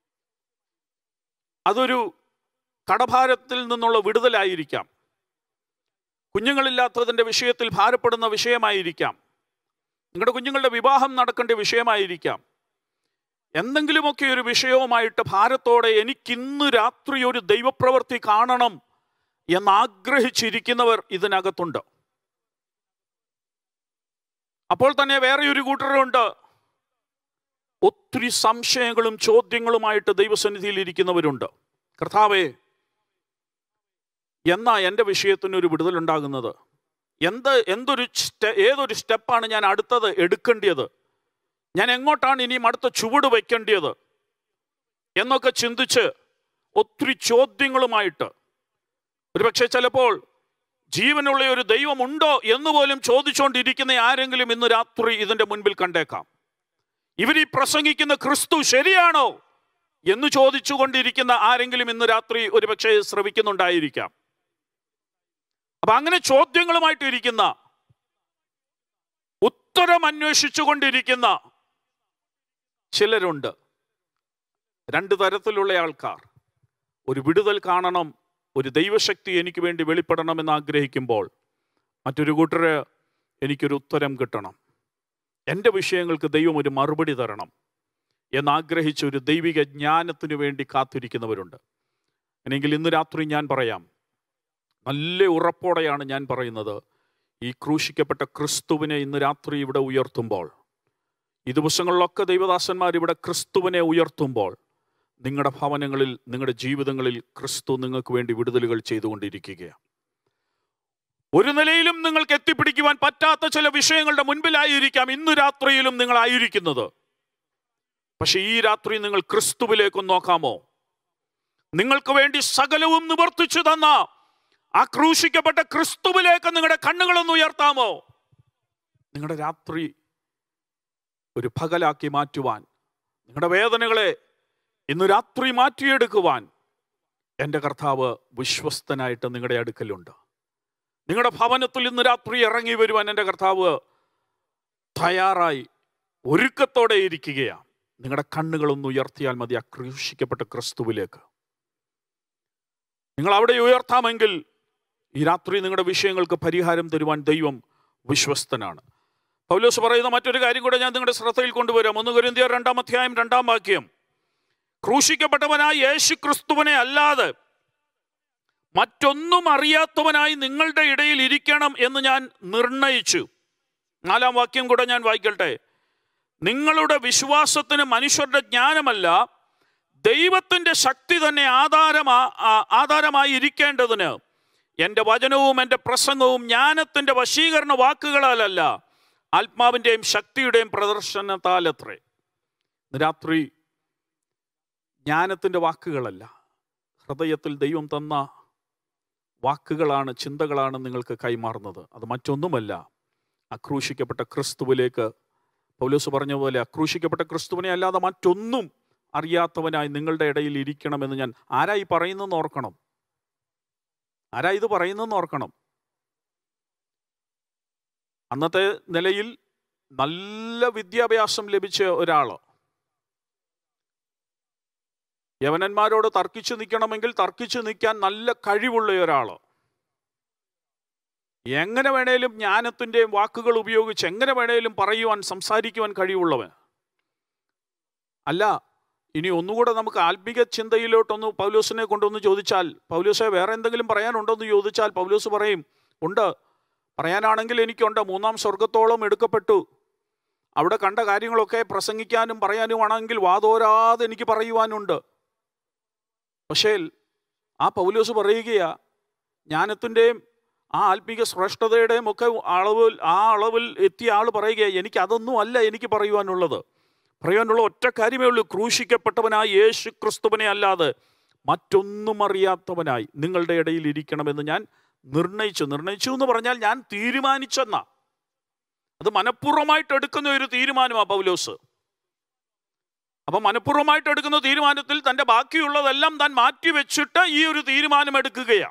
അതൊരു കടഭാരത്തിൽ നിന്നുള്ള വിടുതലായിരിക്കാം കുഞ്ഞുങ്ങളില്ലാത്തതിൻ്റെ വിഷയത്തിൽ ഭാരപ്പെടുന്ന വിഷയമായിരിക്കാം നിങ്ങളുടെ കുഞ്ഞുങ്ങളുടെ വിവാഹം നടക്കേണ്ട വിഷയമായിരിക്കാം എന്തെങ്കിലുമൊക്കെ ഒരു വിഷയവുമായിട്ട് ഭാരത്തോടെ എനിക്കിന്ന് രാത്രി ഒരു ദൈവപ്രവൃത്തി കാണണം എന്നാഗ്രഹിച്ചിരിക്കുന്നവർ ഇതിനകത്തുണ്ട് അപ്പോൾ തന്നെ വേറെ ഒരു കൂട്ടരുണ്ട് ഒത്തിരി സംശയങ്ങളും ചോദ്യങ്ങളുമായിട്ട് ദൈവസന്നിധിയിൽ ഇരിക്കുന്നവരുണ്ട് കർത്താവേ എന്നാ എൻ്റെ വിഷയത്തിന് ഒരു വിടുതലുണ്ടാകുന്നത് എന്ത് എന്തൊരു സ്റ്റെ ഏതൊരു സ്റ്റെപ്പാണ് ഞാൻ അടുത്തത് എടുക്കേണ്ടത് ഞാൻ എങ്ങോട്ടാണ് ഇനിയും അടുത്ത ചുവട് വയ്ക്കേണ്ടത് എന്നൊക്കെ ചിന്തിച്ച് ഒത്തിരി ചോദ്യങ്ങളുമായിട്ട് ഒരുപക്ഷെ ചിലപ്പോൾ ജീവനുള്ള ഒരു ദൈവമുണ്ടോ എന്ന് പോലും ചോദിച്ചുകൊണ്ടിരിക്കുന്ന ആരെങ്കിലും ഇന്ന് രാത്രി ഇതിന്റെ മുൻപിൽ കണ്ടേക്കാം ഇവർ ഈ പ്രസംഗിക്കുന്ന ക്രിസ്തു ശരിയാണോ എന്ന് ചോദിച്ചുകൊണ്ടിരിക്കുന്ന ആരെങ്കിലും ഇന്ന് രാത്രി ഒരുപക്ഷെ ശ്രവിക്കുന്നുണ്ടായിരിക്കാം അപ്പൊ അങ്ങനെ ചോദ്യങ്ങളുമായിട്ട് ഇരിക്കുന്ന ഉത്തരം അന്വേഷിച്ചുകൊണ്ടിരിക്കുന്ന ചിലരുണ്ട് രണ്ട് തരത്തിലുള്ള ആൾക്കാർ ഒരു വിടുതൽ കാണണം ഒരു ദൈവശക്തി എനിക്ക് വേണ്ടി വെളിപ്പെടണമെന്ന് ആഗ്രഹിക്കുമ്പോൾ മറ്റൊരു കൂട്ടര് എനിക്കൊരു ഉത്തരം കിട്ടണം എൻ്റെ വിഷയങ്ങൾക്ക് ദൈവം ഒരു മറുപടി തരണം എന്നാഗ്രഹിച്ച ഒരു ദൈവിക ജ്ഞാനത്തിനു വേണ്ടി കാത്തിരിക്കുന്നവരുണ്ട് എന്നെങ്കിൽ ഇന്ന് രാത്രി ഞാൻ പറയാം നല്ല ഉറപ്പോടെയാണ് ഞാൻ പറയുന്നത് ഈ ക്രൂശിക്കപ്പെട്ട ക്രിസ്തുവിനെ ഇന്ന് രാത്രി ഇവിടെ ഉയർത്തുമ്പോൾ ഈ ദിവസങ്ങളിലൊക്കെ ദൈവദാസന്മാർ ഇവിടെ ക്രിസ്തുവിനെ ഉയർത്തുമ്പോൾ നിങ്ങളുടെ ഭവനങ്ങളിൽ നിങ്ങളുടെ ജീവിതങ്ങളിൽ ക്രിസ്തു നിങ്ങൾക്ക് വേണ്ടി വിടുതലുകൾ ചെയ്തുകൊണ്ടിരിക്കുകയാണ് ഒരു നിലയിലും നിങ്ങൾക്ക് എത്തിപ്പിടിക്കുവാൻ പറ്റാത്ത ചില വിഷയങ്ങളുടെ മുൻപിലായിരിക്കാം ഇന്നു രാത്രിയിലും നിങ്ങൾ ആയിരിക്കുന്നത് പക്ഷെ ഈ രാത്രി നിങ്ങൾ ക്രിസ്തുവിലേക്കൊന്ന് നോക്കാമോ നിങ്ങൾക്ക് വേണ്ടി സകലവും നിവർത്തിച്ചു തന്ന ആ ക്രൂശിക്കപ്പെട്ട ക്രിസ്തുവിലേക്ക് നിങ്ങളുടെ കണ്ണുകളൊന്ന് ഉയർത്താമോ നിങ്ങളുടെ രാത്രി ഒരു പകലാക്കി മാറ്റുവാൻ നിങ്ങളുടെ വേദനകളെ ഇന്ന് രാത്രി മാറ്റിയെടുക്കുവാൻ എൻ്റെ കർത്താവ് വിശ്വസ്തനായിട്ട് നിങ്ങളുടെ അടുക്കലുണ്ട് നിങ്ങളുടെ ഭവനത്തിൽ ഇന്ന് രാത്രി ഇറങ്ങി വരുവാൻ എൻ്റെ കർത്താവ് തയ്യാറായി ഒരുക്കത്തോടെ ഇരിക്കുകയാണ് നിങ്ങളുടെ കണ്ണുകളൊന്ന് ഉയർത്തിയാൽ മതി ആ ക്രൂശിക്കപ്പെട്ട ക്രിസ്തുവിലേക്ക് നിങ്ങൾ അവിടെ ഉയർത്താമെങ്കിൽ ഈ രാത്രി നിങ്ങളുടെ വിഷയങ്ങൾക്ക് പരിഹാരം തരുവാൻ ദൈവം വിശ്വസ്തനാണ് പൗലോസ് പറയുന്ന മറ്റൊരു കാര്യം കൂടെ ഞാൻ നിങ്ങളുടെ ശ്രദ്ധയിൽ കൊണ്ടുവരാം ഒന്ന് കുരിന്തിയർ രണ്ടാം അധ്യായം രണ്ടാം വാക്യം ക്രൂശിക്കപ്പെട്ടവനായ യേശു ക്രിസ്തുവിനെ അല്ലാതെ മറ്റൊന്നും അറിയാത്തവനായി നിങ്ങളുടെ ഇടയിൽ ഇരിക്കണം എന്ന് ഞാൻ നിർണയിച്ചു നാലാം വാക്യം കൂടെ ഞാൻ വായിക്കട്ടെ നിങ്ങളുടെ വിശ്വാസത്തിന് മനുഷ്യരുടെ ജ്ഞാനമല്ല ദൈവത്തിൻ്റെ ശക്തി തന്നെ ആധാരമാ ആ- ആധാരമായി ഇരിക്കേണ്ടതിന് എൻ്റെ വചനവും എൻ്റെ പ്രസംഗവും ജ്ഞാനത്തിൻ്റെ വശീകരണ വാക്കുകളാലല്ല ആത്മാവിൻ്റെയും ശക്തിയുടെയും പ്രദർശനത്താലത്രേ ഇന്ന് രാത്രി ജ്ഞാനത്തിൻ്റെ വാക്കുകളല്ല ഹൃദയത്തിൽ ദൈവം തന്ന വാക്കുകളാണ് ചിന്തകളാണ് നിങ്ങൾക്ക് കൈമാറുന്നത് അത് മറ്റൊന്നുമല്ല അക്രൂശിക്കപ്പെട്ട ക്രിസ്തുവിലേക്ക് പൗലോസ് പറഞ്ഞ പോലെ അക്രൂശിക്കപ്പെട്ട ക്രിസ്തുവിനെ അല്ലാതെ മറ്റൊന്നും അറിയാത്തവനായി നിങ്ങളുടെ ഇടയിൽ ഇരിക്കണമെന്ന് ഞാൻ ആരായി പറയുന്നെന്ന് ഓർക്കണം ആരാ ഇത് പറയുന്നെന്ന് ഓർക്കണം അന്നത്തെ നിലയിൽ നല്ല വിദ്യാഭ്യാസം ലഭിച്ച ഒരാൾ യവനന്മാരോട് തർക്കിച്ചു നിൽക്കണമെങ്കിൽ തർക്കിച്ചു നിൽക്കാൻ നല്ല കഴിവുള്ള ഒരാൾ എങ്ങനെ വേണേലും ജ്ഞാനത്തിൻ്റെയും വാക്കുകൾ ഉപയോഗിച്ച് എങ്ങനെ വേണേലും പറയുവാൻ സംസാരിക്കുവാൻ കഴിവുള്ളവൻ അല്ല ഇനി ഒന്നുകൂടെ നമുക്ക് ആത്മിക ചിന്തയിലോട്ടൊന്ന് പൗലോസിനെ കൊണ്ടൊന്ന് ചോദിച്ചാൽ പൗലോസെ വേറെ എന്തെങ്കിലും പറയാനുണ്ടോ എന്ന് ചോദിച്ചാൽ പൗലോസ് പറയും ഉണ്ട് പറയാനാണെങ്കിൽ എനിക്കുണ്ട് മൂന്നാം സ്വർഗത്തോളം എടുക്കപ്പെട്ടു അവിടെ കണ്ട കാര്യങ്ങളൊക്കെ പ്രസംഗിക്കാനും പറയാനുമാണെങ്കിൽ വാതോരാതെ എനിക്ക് പറയുവാനുണ്ട് പക്ഷേ ആ പൗലോസ് പറയുകയാ ജ്ഞാനത്തിൻ്റെയും ആ ആത്മീക ശ്രേഷ്ഠതയുടെയും ഒക്കെ അളവിൽ ആ അളവിൽ എത്തിയ ആൾ പറയുക എനിക്ക് അതൊന്നും അല്ല എനിക്ക് പറയുവാനുള്ളത് പറയാനുള്ള ഒറ്റ കാര്യമേ ഉള്ളൂ ക്രൂശിക്കപ്പെട്ടവനായി യേശു ക്രിസ്തുവിനെ അല്ലാതെ മറ്റൊന്നും അറിയാത്തവനായി നിങ്ങളുടെ ഇടയിൽ ഇരിക്കണമെന്ന് ഞാൻ നിർണയിച്ചു നിർണയിച്ചു എന്ന് പറഞ്ഞാൽ ഞാൻ തീരുമാനിച്ചെന്ന അത് മനഃപൂർവ്വമായിട്ട് എടുക്കുന്ന ഒരു തീരുമാനമാണ് പൗലോസ് അപ്പൊ മനഃപൂർവ്വമായിട്ട് എടുക്കുന്ന തീരുമാനത്തിൽ തന്റെ ബാക്കിയുള്ളതെല്ലാം താൻ മാറ്റി വെച്ചിട്ട് ഈ ഒരു തീരുമാനം എടുക്കുകയാണ്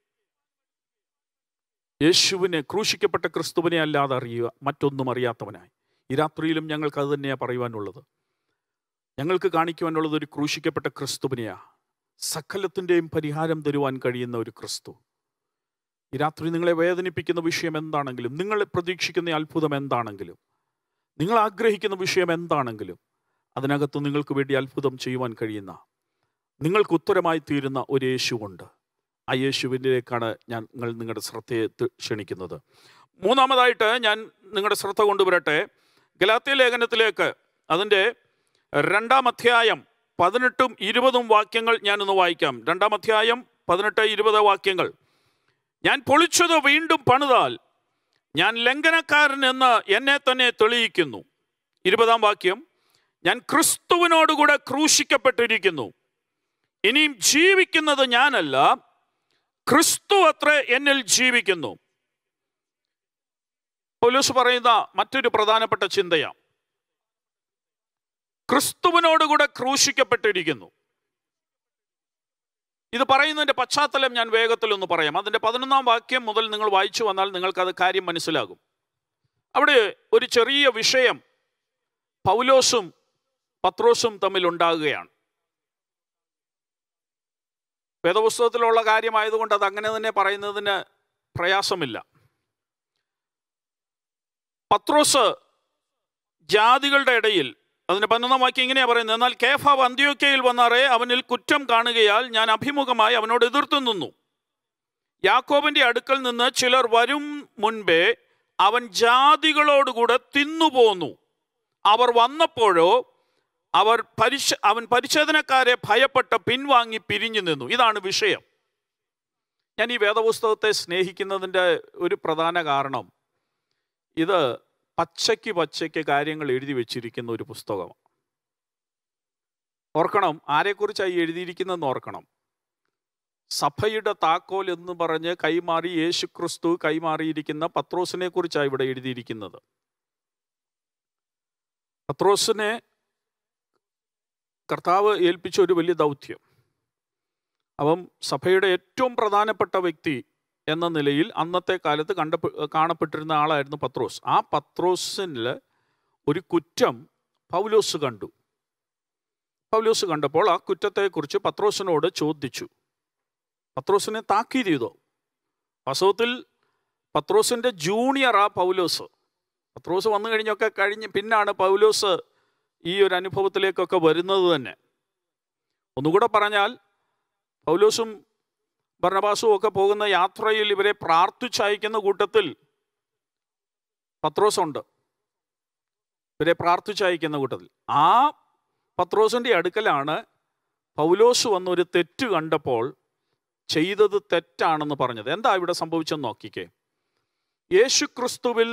യേശുവിനെ ക്രൂശിക്കപ്പെട്ട ക്രിസ്തുവിനെ അല്ലാതെ അറിയുക മറ്റൊന്നും അറിയാത്തവനായി ഈ രാത്രിയിലും ഞങ്ങൾക്ക് അത് തന്നെയാണ് പറയുവാനുള്ളത് ഞങ്ങൾക്ക് കാണിക്കുവാനുള്ളത് ഒരു ക്രൂശിക്കപ്പെട്ട ക്രിസ്തുവിനെയാ സകലത്തിൻ്റെയും പരിഹാരം തരുവാൻ കഴിയുന്ന ഒരു ക്രിസ്തു ഈ രാത്രി നിങ്ങളെ വേദനിപ്പിക്കുന്ന വിഷയം എന്താണെങ്കിലും നിങ്ങൾ പ്രതീക്ഷിക്കുന്ന അത്ഭുതം എന്താണെങ്കിലും നിങ്ങൾ ആഗ്രഹിക്കുന്ന വിഷയം എന്താണെങ്കിലും അതിനകത്ത് നിങ്ങൾക്ക് വേണ്ടി അത്ഭുതം ചെയ്യുവാൻ കഴിയുന്ന നിങ്ങൾക്ക് ഉത്തരമായി തീരുന്ന ഒരു യേശുവുണ്ട് ആ യേശുവിൻ്റെക്കാണ് ഞാൻ നിങ്ങൾ നിങ്ങളുടെ ശ്രദ്ധയെ ത- ക്ഷണിക്കുന്നത് മൂന്നാമതായിട്ട് ഞാൻ നിങ്ങളുടെ ശ്രദ്ധ കൊണ്ടുവരട്ടെ ഗലാത്യ ലേഖനത്തിലേക്ക് അതിൻ്റെ രണ്ടാം അധ്യായം പതിനെട്ടും ഇരുപതും വാക്യങ്ങൾ ഞാനൊന്ന് വായിക്കാം രണ്ടാം അധ്യായം പതിനെട്ട് ഇരുപത് വാക്യങ്ങൾ ഞാൻ പൊളിച്ചത് വീണ്ടും പണിതാൽ ഞാൻ ലംഘനക്കാരൻ എന്ന് എന്നെ തന്നെ തെളിയിക്കുന്നു ഇരുപതാം വാക്യം ഞാൻ ക്രിസ്തുവിനോടുകൂടെ ക്രൂശിക്കപ്പെട്ടിരിക്കുന്നു ഇനിയും ജീവിക്കുന്നത് ഞാനല്ല ക്രിസ്തു അത്ര എന്നിൽ ജീവിക്കുന്നു പൗലോസ് പറയുന്ന മറ്റൊരു പ്രധാനപ്പെട്ട ചിന്തയാണ് ക്രിസ്തുവിനോടുകൂടെ ക്രൂശിക്കപ്പെട്ടിരിക്കുന്നു ഇത് പറയുന്നതിന്റെ പശ്ചാത്തലം ഞാൻ വേഗത്തിൽ ഒന്ന് പറയാം അതിന്റെ പതിനൊന്നാം വാക്യം മുതൽ നിങ്ങൾ വായിച്ചു വന്നാൽ നിങ്ങൾക്ക് അത് കാര്യം മനസ്സിലാകും അവിടെ ഒരു ചെറിയ വിഷയം പൗലോസും പത്രോസും തമ്മിൽ ഉണ്ടാകുകയാണ് വേദപുസ്തകത്തിലുള്ള കാര്യമായതുകൊണ്ട് അത് അങ്ങനെ തന്നെ പറയുന്നതിന് പ്രയാസമില്ല പത്രോസ് ജാതികളുടെ ഇടയിൽ അതിന് പതിനൊന്നാം വാക്യം ഇങ്ങനെയാ പറയുന്നത് എന്നാൽ കേഫാവ് അന്ത്യോക്കയിൽ വന്നാറേ അവനിൽ കുറ്റം കാണുകയാൽ ഞാൻ അഭിമുഖമായി അവനോട് എതിർത്തു നിന്നു യാക്കോബിന്റെ അടുക്കൽ നിന്ന് ചിലർ വരും മുൻപേ അവൻ ജാതികളോടുകൂടെ തിന്നുപോന്നു അവർ വന്നപ്പോഴോ അവർ പരിശ അവൻ പരിശോധനക്കാരെ ഭയപ്പെട്ട് പിൻവാങ്ങി പിരിഞ്ഞു നിന്നു ഇതാണ് വിഷയം ഞാൻ ഈ വേദപുസ്തകത്തെ സ്നേഹിക്കുന്നതിൻ്റെ ഒരു പ്രധാന കാരണം ഇത് പച്ചയ്ക്ക് പച്ചയ്ക്ക് കാര്യങ്ങൾ എഴുതി വെച്ചിരിക്കുന്ന ഒരു പുസ്തകമാണ് ഓർക്കണം ആരെക്കുറിച്ചാണ് ഈ എഴുതിയിരിക്കുന്നതെന്ന് ഓർക്കണം സഭയുടെ താക്കോൽ എന്ന് പറഞ്ഞ് കൈമാറി യേശു ക്രിസ്തു കൈമാറിയിരിക്കുന്ന പത്രോസിനെ കുറിച്ചാണ് ഇവിടെ എഴുതിയിരിക്കുന്നത് പത്രോസിനെ കർത്താവ് ഏൽപ്പിച്ച ഒരു വലിയ ദൗത്യം അവൻ സഭയുടെ ഏറ്റവും പ്രധാനപ്പെട്ട വ്യക്തി എന്ന നിലയിൽ അന്നത്തെ കാലത്ത് കണ്ട കാണപ്പെട്ടിരുന്ന ആളായിരുന്നു പത്രോസ് ആ പത്രോസിൽ ഒരു കുറ്റം പൗലോസ് കണ്ടു പൗലോസ് കണ്ടപ്പോൾ ആ കുറ്റത്തെക്കുറിച്ച് പത്രോസിനോട് ചോദിച്ചു പത്രോസിനെ താക്കീത് ചെയ്തു വാസ്തവത്തിൽ പത്രോസിൻ്റെ ജൂനിയറാ പൗലോസ് പത്രോസ് വന്നു കഴിഞ്ഞൊക്കെ കഴിഞ്ഞ് പിന്നാണ് പൗലോസ് ഈ ഒരു അനുഭവത്തിലേക്കൊക്കെ വരുന്നത് തന്നെ ഒന്നുകൂടെ പറഞ്ഞാൽ പൗലോസും ഭരണവാസവും ഒക്കെ പോകുന്ന യാത്രയിൽ ഇവരെ പ്രാർത്ഥിച്ചയക്കുന്ന കൂട്ടത്തിൽ പത്രോസുണ്ട് ഇവരെ പ്രാർത്ഥിച്ചയക്കുന്ന കൂട്ടത്തിൽ ആ പത്രോസിൻ്റെ അടുക്കലാണ് പൗലോസ് വന്ന് ഒരു തെറ്റ് കണ്ടപ്പോൾ ചെയ്തത് തെറ്റാണെന്ന് പറഞ്ഞത് എന്താ ഇവിടെ സംഭവിച്ചെന്ന് നോക്കിക്കേ യേശു ക്രിസ്തുവിൽ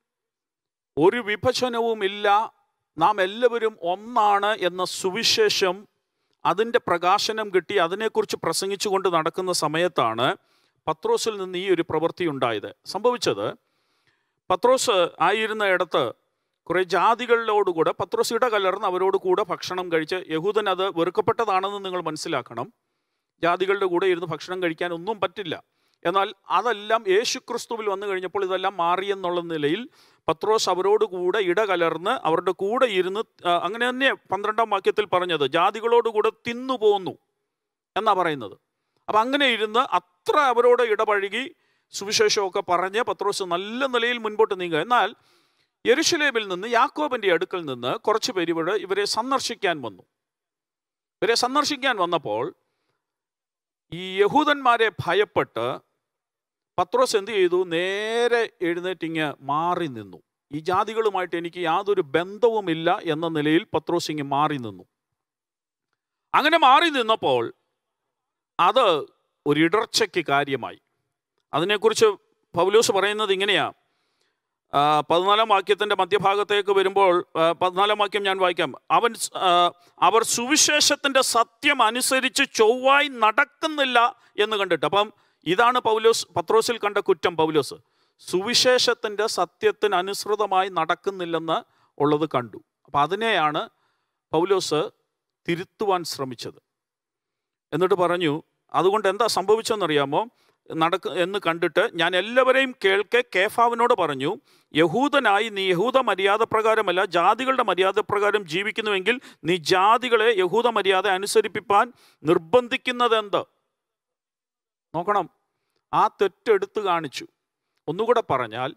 ഒരു വിഭജനവുമില്ല നാം എല്ലാവരും ഒന്നാണ് എന്ന സുവിശേഷം അതിൻ്റെ പ്രകാശനം കിട്ടി അതിനെക്കുറിച്ച് പ്രസംഗിച്ചുകൊണ്ട് നടക്കുന്ന സമയത്താണ് പത്രോസിൽ നിന്ന് ഈ ഒരു പ്രവൃത്തി ഉണ്ടായത് സംഭവിച്ചത് പത്രോസ് ആയിരുന്ന ഇടത്ത് കുറേ ജാതികളിലോടുകൂടെ പത്രോസ് ഇടകലർന്ന് അവരോട് കൂടെ ഭക്ഷണം കഴിച്ച് യഹൂദൻ അത് വെറുക്കപ്പെട്ടതാണെന്ന് നിങ്ങൾ മനസ്സിലാക്കണം ജാതികളുടെ കൂടെ ഇരുന്ന് ഭക്ഷണം കഴിക്കാൻ ഒന്നും പറ്റില്ല എന്നാൽ അതെല്ലാം യേശു ക്രിസ്തുവിൽ വന്നു കഴിഞ്ഞപ്പോൾ ഇതെല്ലാം മാറിയെന്നുള്ള നിലയിൽ പത്രോസ് അവരോട് കൂടെ ഇടകലർന്ന് അവരുടെ കൂടെ ഇരുന്ന് ആ, അങ്ങനെ തന്നെ പന്ത്രണ്ടാം വാക്യത്തിൽ പറഞ്ഞത് ജാതികളോടുകൂടെ തിന്നുപോന്നു എന്നാ പറയുന്നത് അപ്പം അങ്ങനെ ഇരുന്ന് അത്ര അവരോട് ഇടപഴകി സുവിശേഷമൊക്കെ പറഞ്ഞ് പത്രോസ് നല്ല നിലയിൽ മുൻപോട്ട് നീങ്ങുക എന്നാൽ യെരുഷലേമിൽ നിന്ന് യാക്കോബിൻ്റെ അടുക്കൽ നിന്ന് കുറച്ച് പേര് ഇവിടെ ഇവരെ സന്ദർശിക്കാൻ വന്നു ഇവരെ സന്ദർശിക്കാൻ വന്നപ്പോൾ ഈ യഹൂദന്മാരെ ഭയപ്പെട്ട് പത്രോസ് എന്ത് ചെയ്തു നേരെ എഴുന്നേറ്റിങ് മാറി നിന്നു ഈ ജാതികളുമായിട്ട് എനിക്ക് യാതൊരു ബന്ധവുമില്ല എന്ന നിലയിൽ പത്രോസ് ഇങ്ങ് മാറി നിന്നു അങ്ങനെ മാറി നിന്നപ്പോൾ അത് ഒരു ഇടർച്ചയ്ക്ക് കാര്യമായി അതിനെക്കുറിച്ച് പൗലോസ് പറയുന്നത് ഇങ്ങനെയാ ആ, പതിനാലാം വാക്യത്തിൻ്റെ മധ്യഭാഗത്തേക്ക് വരുമ്പോൾ ആ, പതിനാലാം വാക്യം ഞാൻ വായിക്കാം അവൻ സ്- ആ, അവർ സുവിശേഷത്തിൻ്റെ സത്യം അനുസരിച്ച് ചൊവ്വായി നടക്കുന്നില്ല എന്ന് കണ്ടിട്ട് അപ്പം ഇതാണ് പൗലോസ് പത്രോസിൽ കണ്ട കുറ്റം പൗലോസ് സുവിശേഷത്തിൻ്റെ സത്യത്തിന് അനുസൃതമായി നടക്കുന്നില്ലെന്ന് ഉള്ളത് കണ്ടു അപ്പം അതിനെയാണ് പൗലോസ് തിരുത്തുവാൻ ശ്രമിച്ചത് എന്നിട്ട് പറഞ്ഞു അതുകൊണ്ട് എന്താ സംഭവിച്ചെന്നറിയാമോ നടക്ക എന്ന് കണ്ടിട്ട് ഞാൻ എല്ലാവരെയും കേൾക്കെ കേഫാവിനോട് പറഞ്ഞു യഹൂദനായി നീ യഹൂദ മര്യാദ പ്രകാരമല്ല ജാതികളുടെ മര്യാദ പ്രകാരം ജീവിക്കുന്നുവെങ്കിൽ നീ ജാതികളെ യഹൂദ മര്യാദ അനുസരിപ്പിപ്പാൻ നിർബന്ധിക്കുന്നതെന്ത് നോക്കണം ആ തെറ്റെടുത്ത് കാണിച്ചു ഒന്നുകൂടെ പറഞ്ഞാൽ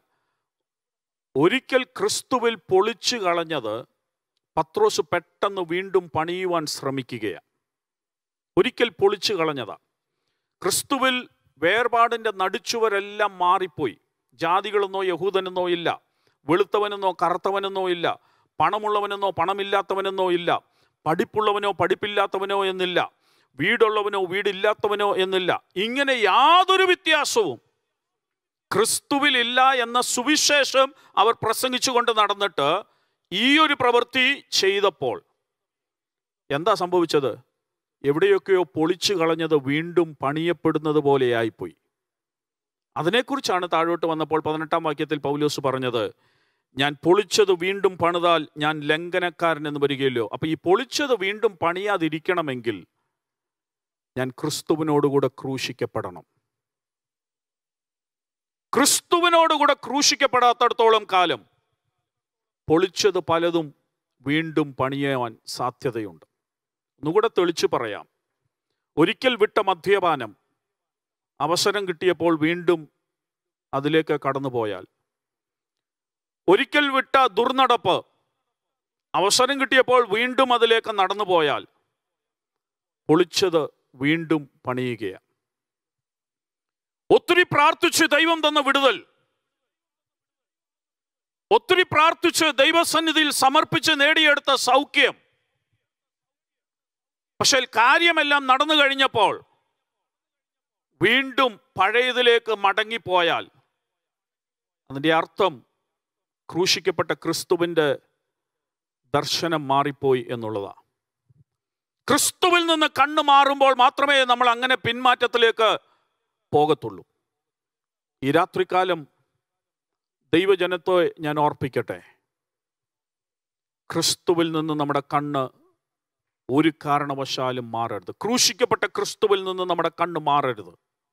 ഒരിക്കൽ ക്രിസ്തുവിൽ പൊളിച്ചു കളഞ്ഞത് പത്രോസ് പെട്ടെന്ന് വീണ്ടും പണിയുവാൻ ശ്രമിക്കുകയാണ് ഒരിക്കൽ പൊളിച്ചു കളഞ്ഞതാ ക്രിസ്തുവിൽ വേർപാടിൻ്റെ നടിച്ചുവരെല്ലാം മാറിപ്പോയി ജാതികളെന്നോ യഹൂദനെന്നോ ഇല്ല വെളുത്തവനെന്നോ കറുത്തവനെന്നോ ഇല്ല പണമുള്ളവനെന്നോ പണമില്ലാത്തവനെന്നോ ഇല്ല പഠിപ്പുള്ളവനോ പഠിപ്പില്ലാത്തവനോ എന്നില്ല വീടുള്ളവനോ വീടില്ലാത്തവനോ എന്നില്ല ഇങ്ങനെ യാതൊരു വ്യത്യാസവും ക്രിസ്തുവിലില്ല എന്ന സുവിശേഷം അവർ പ്രസംഗിച്ചുകൊണ്ട് നടന്നിട്ട് ഈ ഒരു പ്രവൃത്തി ചെയ്തപ്പോൾ എന്താ സംഭവിച്ചത് എവിടെയൊക്കെയോ പൊളിച്ചു കളഞ്ഞത് വീണ്ടും പണിയപ്പെടുന്നത് പോലെയായിപ്പോയി അതിനെക്കുറിച്ചാണ് താഴോട്ട് വന്നപ്പോൾ പതിനെട്ടാം വാക്യത്തിൽ പൗലോസ് പറഞ്ഞത് ഞാൻ പൊളിച്ചത് വീണ്ടും പണിതാൽ ഞാൻ ലംഘനക്കാരൻ എന്ന് വരികയല്ലോ അപ്പൊ ഈ പൊളിച്ചത് വീണ്ടും പണിയാതിരിക്കണമെങ്കിൽ ഞാൻ ക്രിസ്തുവിനോടുകൂടെ ക്രൂശിക്കപ്പെടണം ക്രിസ്തുവിനോടുകൂടെ ക്രൂശിക്കപ്പെടാത്തടത്തോളം കാലം പൊളിച്ചത് പലതും വീണ്ടും പണിയാൻ സാധ്യതയുണ്ട് ഒന്നുകൂടെ തെളിച്ചു പറയാം ഒരിക്കൽ വിട്ട മദ്യപാനം അവസരം കിട്ടിയപ്പോൾ വീണ്ടും അതിലേക്ക് കടന്നുപോയാൽ ഒരിക്കൽ വിട്ട ദുർനടപ്പ് അവസരം കിട്ടിയപ്പോൾ വീണ്ടും അതിലേക്ക് നടന്നുപോയാൽ പൊളിച്ചത് വീണ്ടും പണിയുകയാണ് ഒത്തിരി പ്രാർത്ഥിച്ച് ദൈവം തന്ന വിടുതൽ ഒത്തിരി പ്രാർത്ഥിച്ച് ദൈവസന്നിധിയിൽ സമർപ്പിച്ച് നേടിയെടുത്ത സൗഖ്യം പക്ഷെ കാര്യമെല്ലാം നടന്നു കഴിഞ്ഞപ്പോൾ വീണ്ടും പഴയതിലേക്ക് മടങ്ങിപ്പോയാൽ അതിൻ്റെ അർത്ഥം ക്രൂശിക്കപ്പെട്ട ക്രിസ്തുവിൻ്റെ ദർശനം മാറിപ്പോയി എന്നുള്ളതാണ് ക്രിസ്തുവിൽ നിന്ന് കണ്ണു മാറുമ്പോൾ മാത്രമേ നമ്മൾ അങ്ങനെ പിന്മാറ്റത്തിലേക്ക് പോകത്തുള്ളൂ ഈ രാത്രികാലം ദൈവജനത്തെ ഞാൻ ഓർപ്പിക്കട്ടെ ക്രിസ്തുവിൽ നിന്ന് നമ്മുടെ കണ്ണ് ഒരു കാരണവശാലും മാറരുത് ക്രൂശിക്കപ്പെട്ട ക്രിസ്തുവിൽ നിന്ന് നമ്മുടെ കണ്ണ് മാറരുത്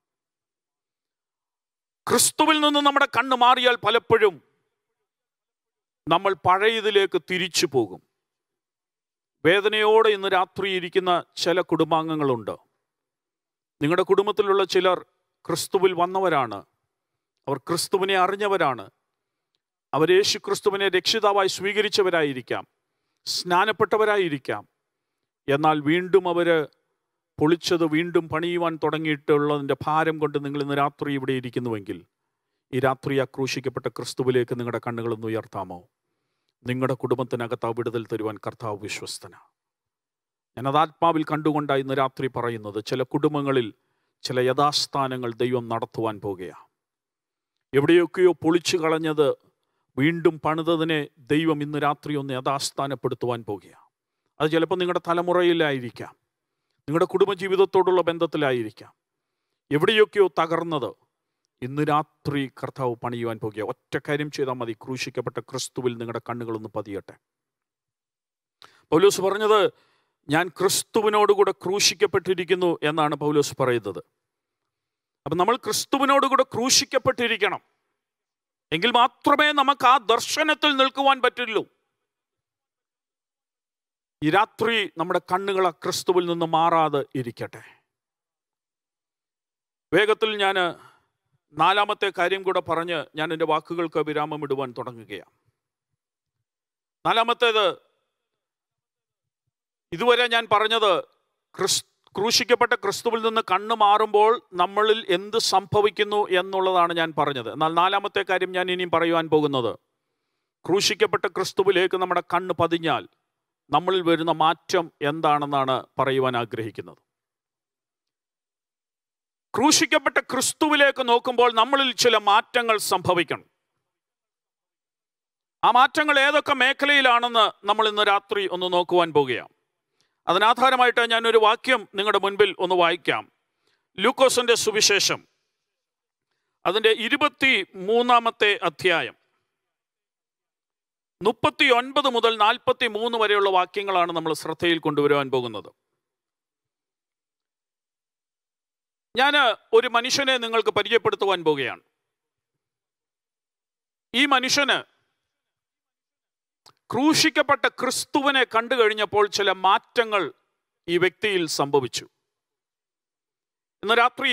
ക്രിസ്തുവിൽ നിന്ന് നമ്മുടെ കണ്ണ് മാറിയാൽ പലപ്പോഴും നമ്മൾ പഴയതിലേക്ക് തിരിച്ചു പോകും വേദനയോടെ ഇന്ന് രാത്രി ഇരിക്കുന്ന ചില കുടുംബാംഗങ്ങളുണ്ട് നിങ്ങളുടെ കുടുംബത്തിലുള്ള ചിലർ ക്രിസ്തുവിൽ വന്നവരാണ് അവർ ക്രിസ്തുവിനെ അറിഞ്ഞവരാണ് അവർ യേശു ക്രിസ്തുവിനെ രക്ഷിതാവായി സ്വീകരിച്ചവരായിരിക്കാം സ്നാനപ്പെട്ടവരായിരിക്കാം എന്നാൽ വീണ്ടും അവർ പൊളിച്ചത് വീണ്ടും പണിയുവാൻ തുടങ്ങിയിട്ടുള്ളതിൻ്റെ ഭാരം കൊണ്ട് നിങ്ങൾ ഇന്ന് രാത്രി ഇവിടെ ഇരിക്കുന്നുവെങ്കിൽ ഈ രാത്രി ആക്രൂശിക്കപ്പെട്ട ക്രിസ്തുവിലേക്ക് നിങ്ങളുടെ കണ്ണുകളൊന്ന് ഉയർത്താമോ നിങ്ങളുടെ കുടുംബത്തിനകത്ത് ആ വിടുതൽ തരുവാൻ കർത്താവ് വിശ്വസ്തന ഞാനത് ആത്മാവിൽ കണ്ടുകൊണ്ടാണ് ഇന്ന് രാത്രി പറയുന്നത് ചില കുടുംബങ്ങളിൽ ചില യഥാസ്ഥാനങ്ങൾ ദൈവം നടത്തുവാൻ പോകുകയാണ് എവിടെയൊക്കെയോ പൊളിച്ചു കളഞ്ഞത് വീണ്ടും പണിതതിനെ ദൈവം ഇന്ന് രാത്രി ഒന്ന് യഥാസ്ഥാനപ്പെടുത്തുവാൻ പോകുകയാണ് അത് ചിലപ്പോൾ നിങ്ങളുടെ തലമുറയിലായിരിക്കാം നിങ്ങളുടെ കുടുംബജീവിതത്തോടുള്ള ബന്ധത്തിലായിരിക്കാം എവിടെയൊക്കെയോ തകർന്നത് ഇന്ന് രാത്രി കർത്താവ് പണിയുവാൻ പോകുക ഒറ്റ കാര്യം ചെയ്താൽ മതി ക്രൂശിക്കപ്പെട്ട ക്രിസ്തുവിൽ നിങ്ങളുടെ കണ്ണുകളൊന്ന് പതിയട്ടെ പൗലോസ് പറഞ്ഞത് ഞാൻ ക്രിസ്തുവിനോടുകൂടെ ക്രൂശിക്കപ്പെട്ടിരിക്കുന്നു എന്നാണ് പൗലോസ് പറയുന്നത് അപ്പം നമ്മൾ ക്രിസ്തുവിനോടുകൂടെ ക്രൂശിക്കപ്പെട്ടിരിക്കണം എങ്കിൽ മാത്രമേ നമുക്ക് ആ ദർശനത്തിൽ നിൽക്കുവാൻ പറ്റുള്ളൂ ഈ രാത്രി നമ്മുടെ കണ്ണുകൾ ആ ക്രിസ്തുവിൽ നിന്ന് മാറാതെ ഇരിക്കട്ടെ വേഗത്തിൽ ഞാൻ നാലാമത്തെ കാര്യം കൂടെ പറഞ്ഞ് ഞാൻ എൻ്റെ വാക്കുകൾക്ക് വിരാമം ഇടുവാൻ തുടങ്ങുകയാണ് നാലാമത്തേത് ഇതുവരെ ഞാൻ പറഞ്ഞത് ക്രിസ് ക്രൂശിക്കപ്പെട്ട ക്രിസ്തുവിൽ നിന്ന് കണ്ണ് മാറുമ്പോൾ നമ്മളിൽ എന്ത് സംഭവിക്കുന്നു എന്നുള്ളതാണ് ഞാൻ പറഞ്ഞത് എന്നാൽ നാലാമത്തെ കാര്യം ഞാൻ ഇനിയും പറയുവാൻ പോകുന്നത് ക്രൂശിക്കപ്പെട്ട ക്രിസ്തുവിലേക്ക് നമ്മുടെ കണ്ണ് പതിഞ്ഞാൽ നമ്മളിൽ വരുന്ന മാറ്റം എന്താണെന്നാണ് പറയുവാൻ ആഗ്രഹിക്കുന്നത് ക്രൂശിക്കപ്പെട്ട ക്രിസ്തുവിലേക്ക് നോക്കുമ്പോൾ നമ്മളിൽ ചില മാറ്റങ്ങൾ സംഭവിക്കണം ആ മാറ്റങ്ങൾ ഏതൊക്കെ മേഖലയിലാണെന്ന് നമ്മൾ ഇന്ന് രാത്രി ഒന്ന് നോക്കുവാൻ പോകുകയാണ് അതിനാധാരമായിട്ട് ഞാനൊരു വാക്യം നിങ്ങളുടെ മുൻപിൽ ഒന്ന് വായിക്കാം ലൂക്കോസിന്റെ സുവിശേഷം അതിൻ്റെ ഇരുപത്തി മൂന്നാമത്തെ അധ്യായം മുപ്പത്തി ഒൻപത് മുതൽ നാൽപ്പത്തി മൂന്ന് വരെയുള്ള വാക്യങ്ങളാണ് നമ്മൾ ശ്രദ്ധയിൽ കൊണ്ടുവരുവാൻ പോകുന്നത് ഞാൻ ഒരു മനുഷ്യനെ നിങ്ങൾക്ക് പരിചയപ്പെടുത്തുവാൻ പോവുകയാണ് ഈ മനുഷ്യന് ക്രൂശിക്കപ്പെട്ട ക്രിസ്തുവിനെ കണ്ടു കഴിഞ്ഞപ്പോൾ ചില മാറ്റങ്ങൾ ഈ വ്യക്തിയിൽ സംഭവിച്ചു ഇന്ന് രാത്രി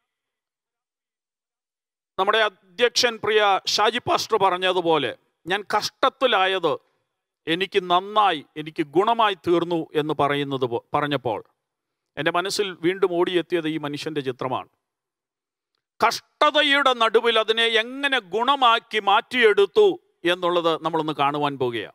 നമ്മുടെ അധ്യക്ഷൻ പ്രിയ ഷാജി പാസ്റ്റർ പറഞ്ഞതുപോലെ ഞാൻ കഷ്ടത്തിലായത് എനിക്ക് നന്നായി എനിക്ക് ഗുണമായി തീർന്നു എന്ന് പറയുന്നത് പോ- പറഞ്ഞപ്പോൾ എൻ്റെ മനസ്സിൽ വീണ്ടും ഓടിയെത്തിയത് ഈ മനുഷ്യൻ്റെ ചിത്രമാണ് കഷ്ടതയുടെ നടുവിൽ അതിനെ എങ്ങനെ ഗുണമാക്കി മാറ്റിയെടുത്തു എന്നുള്ളത് നമ്മളൊന്ന് കാണുവാൻ പോകുകയാണ്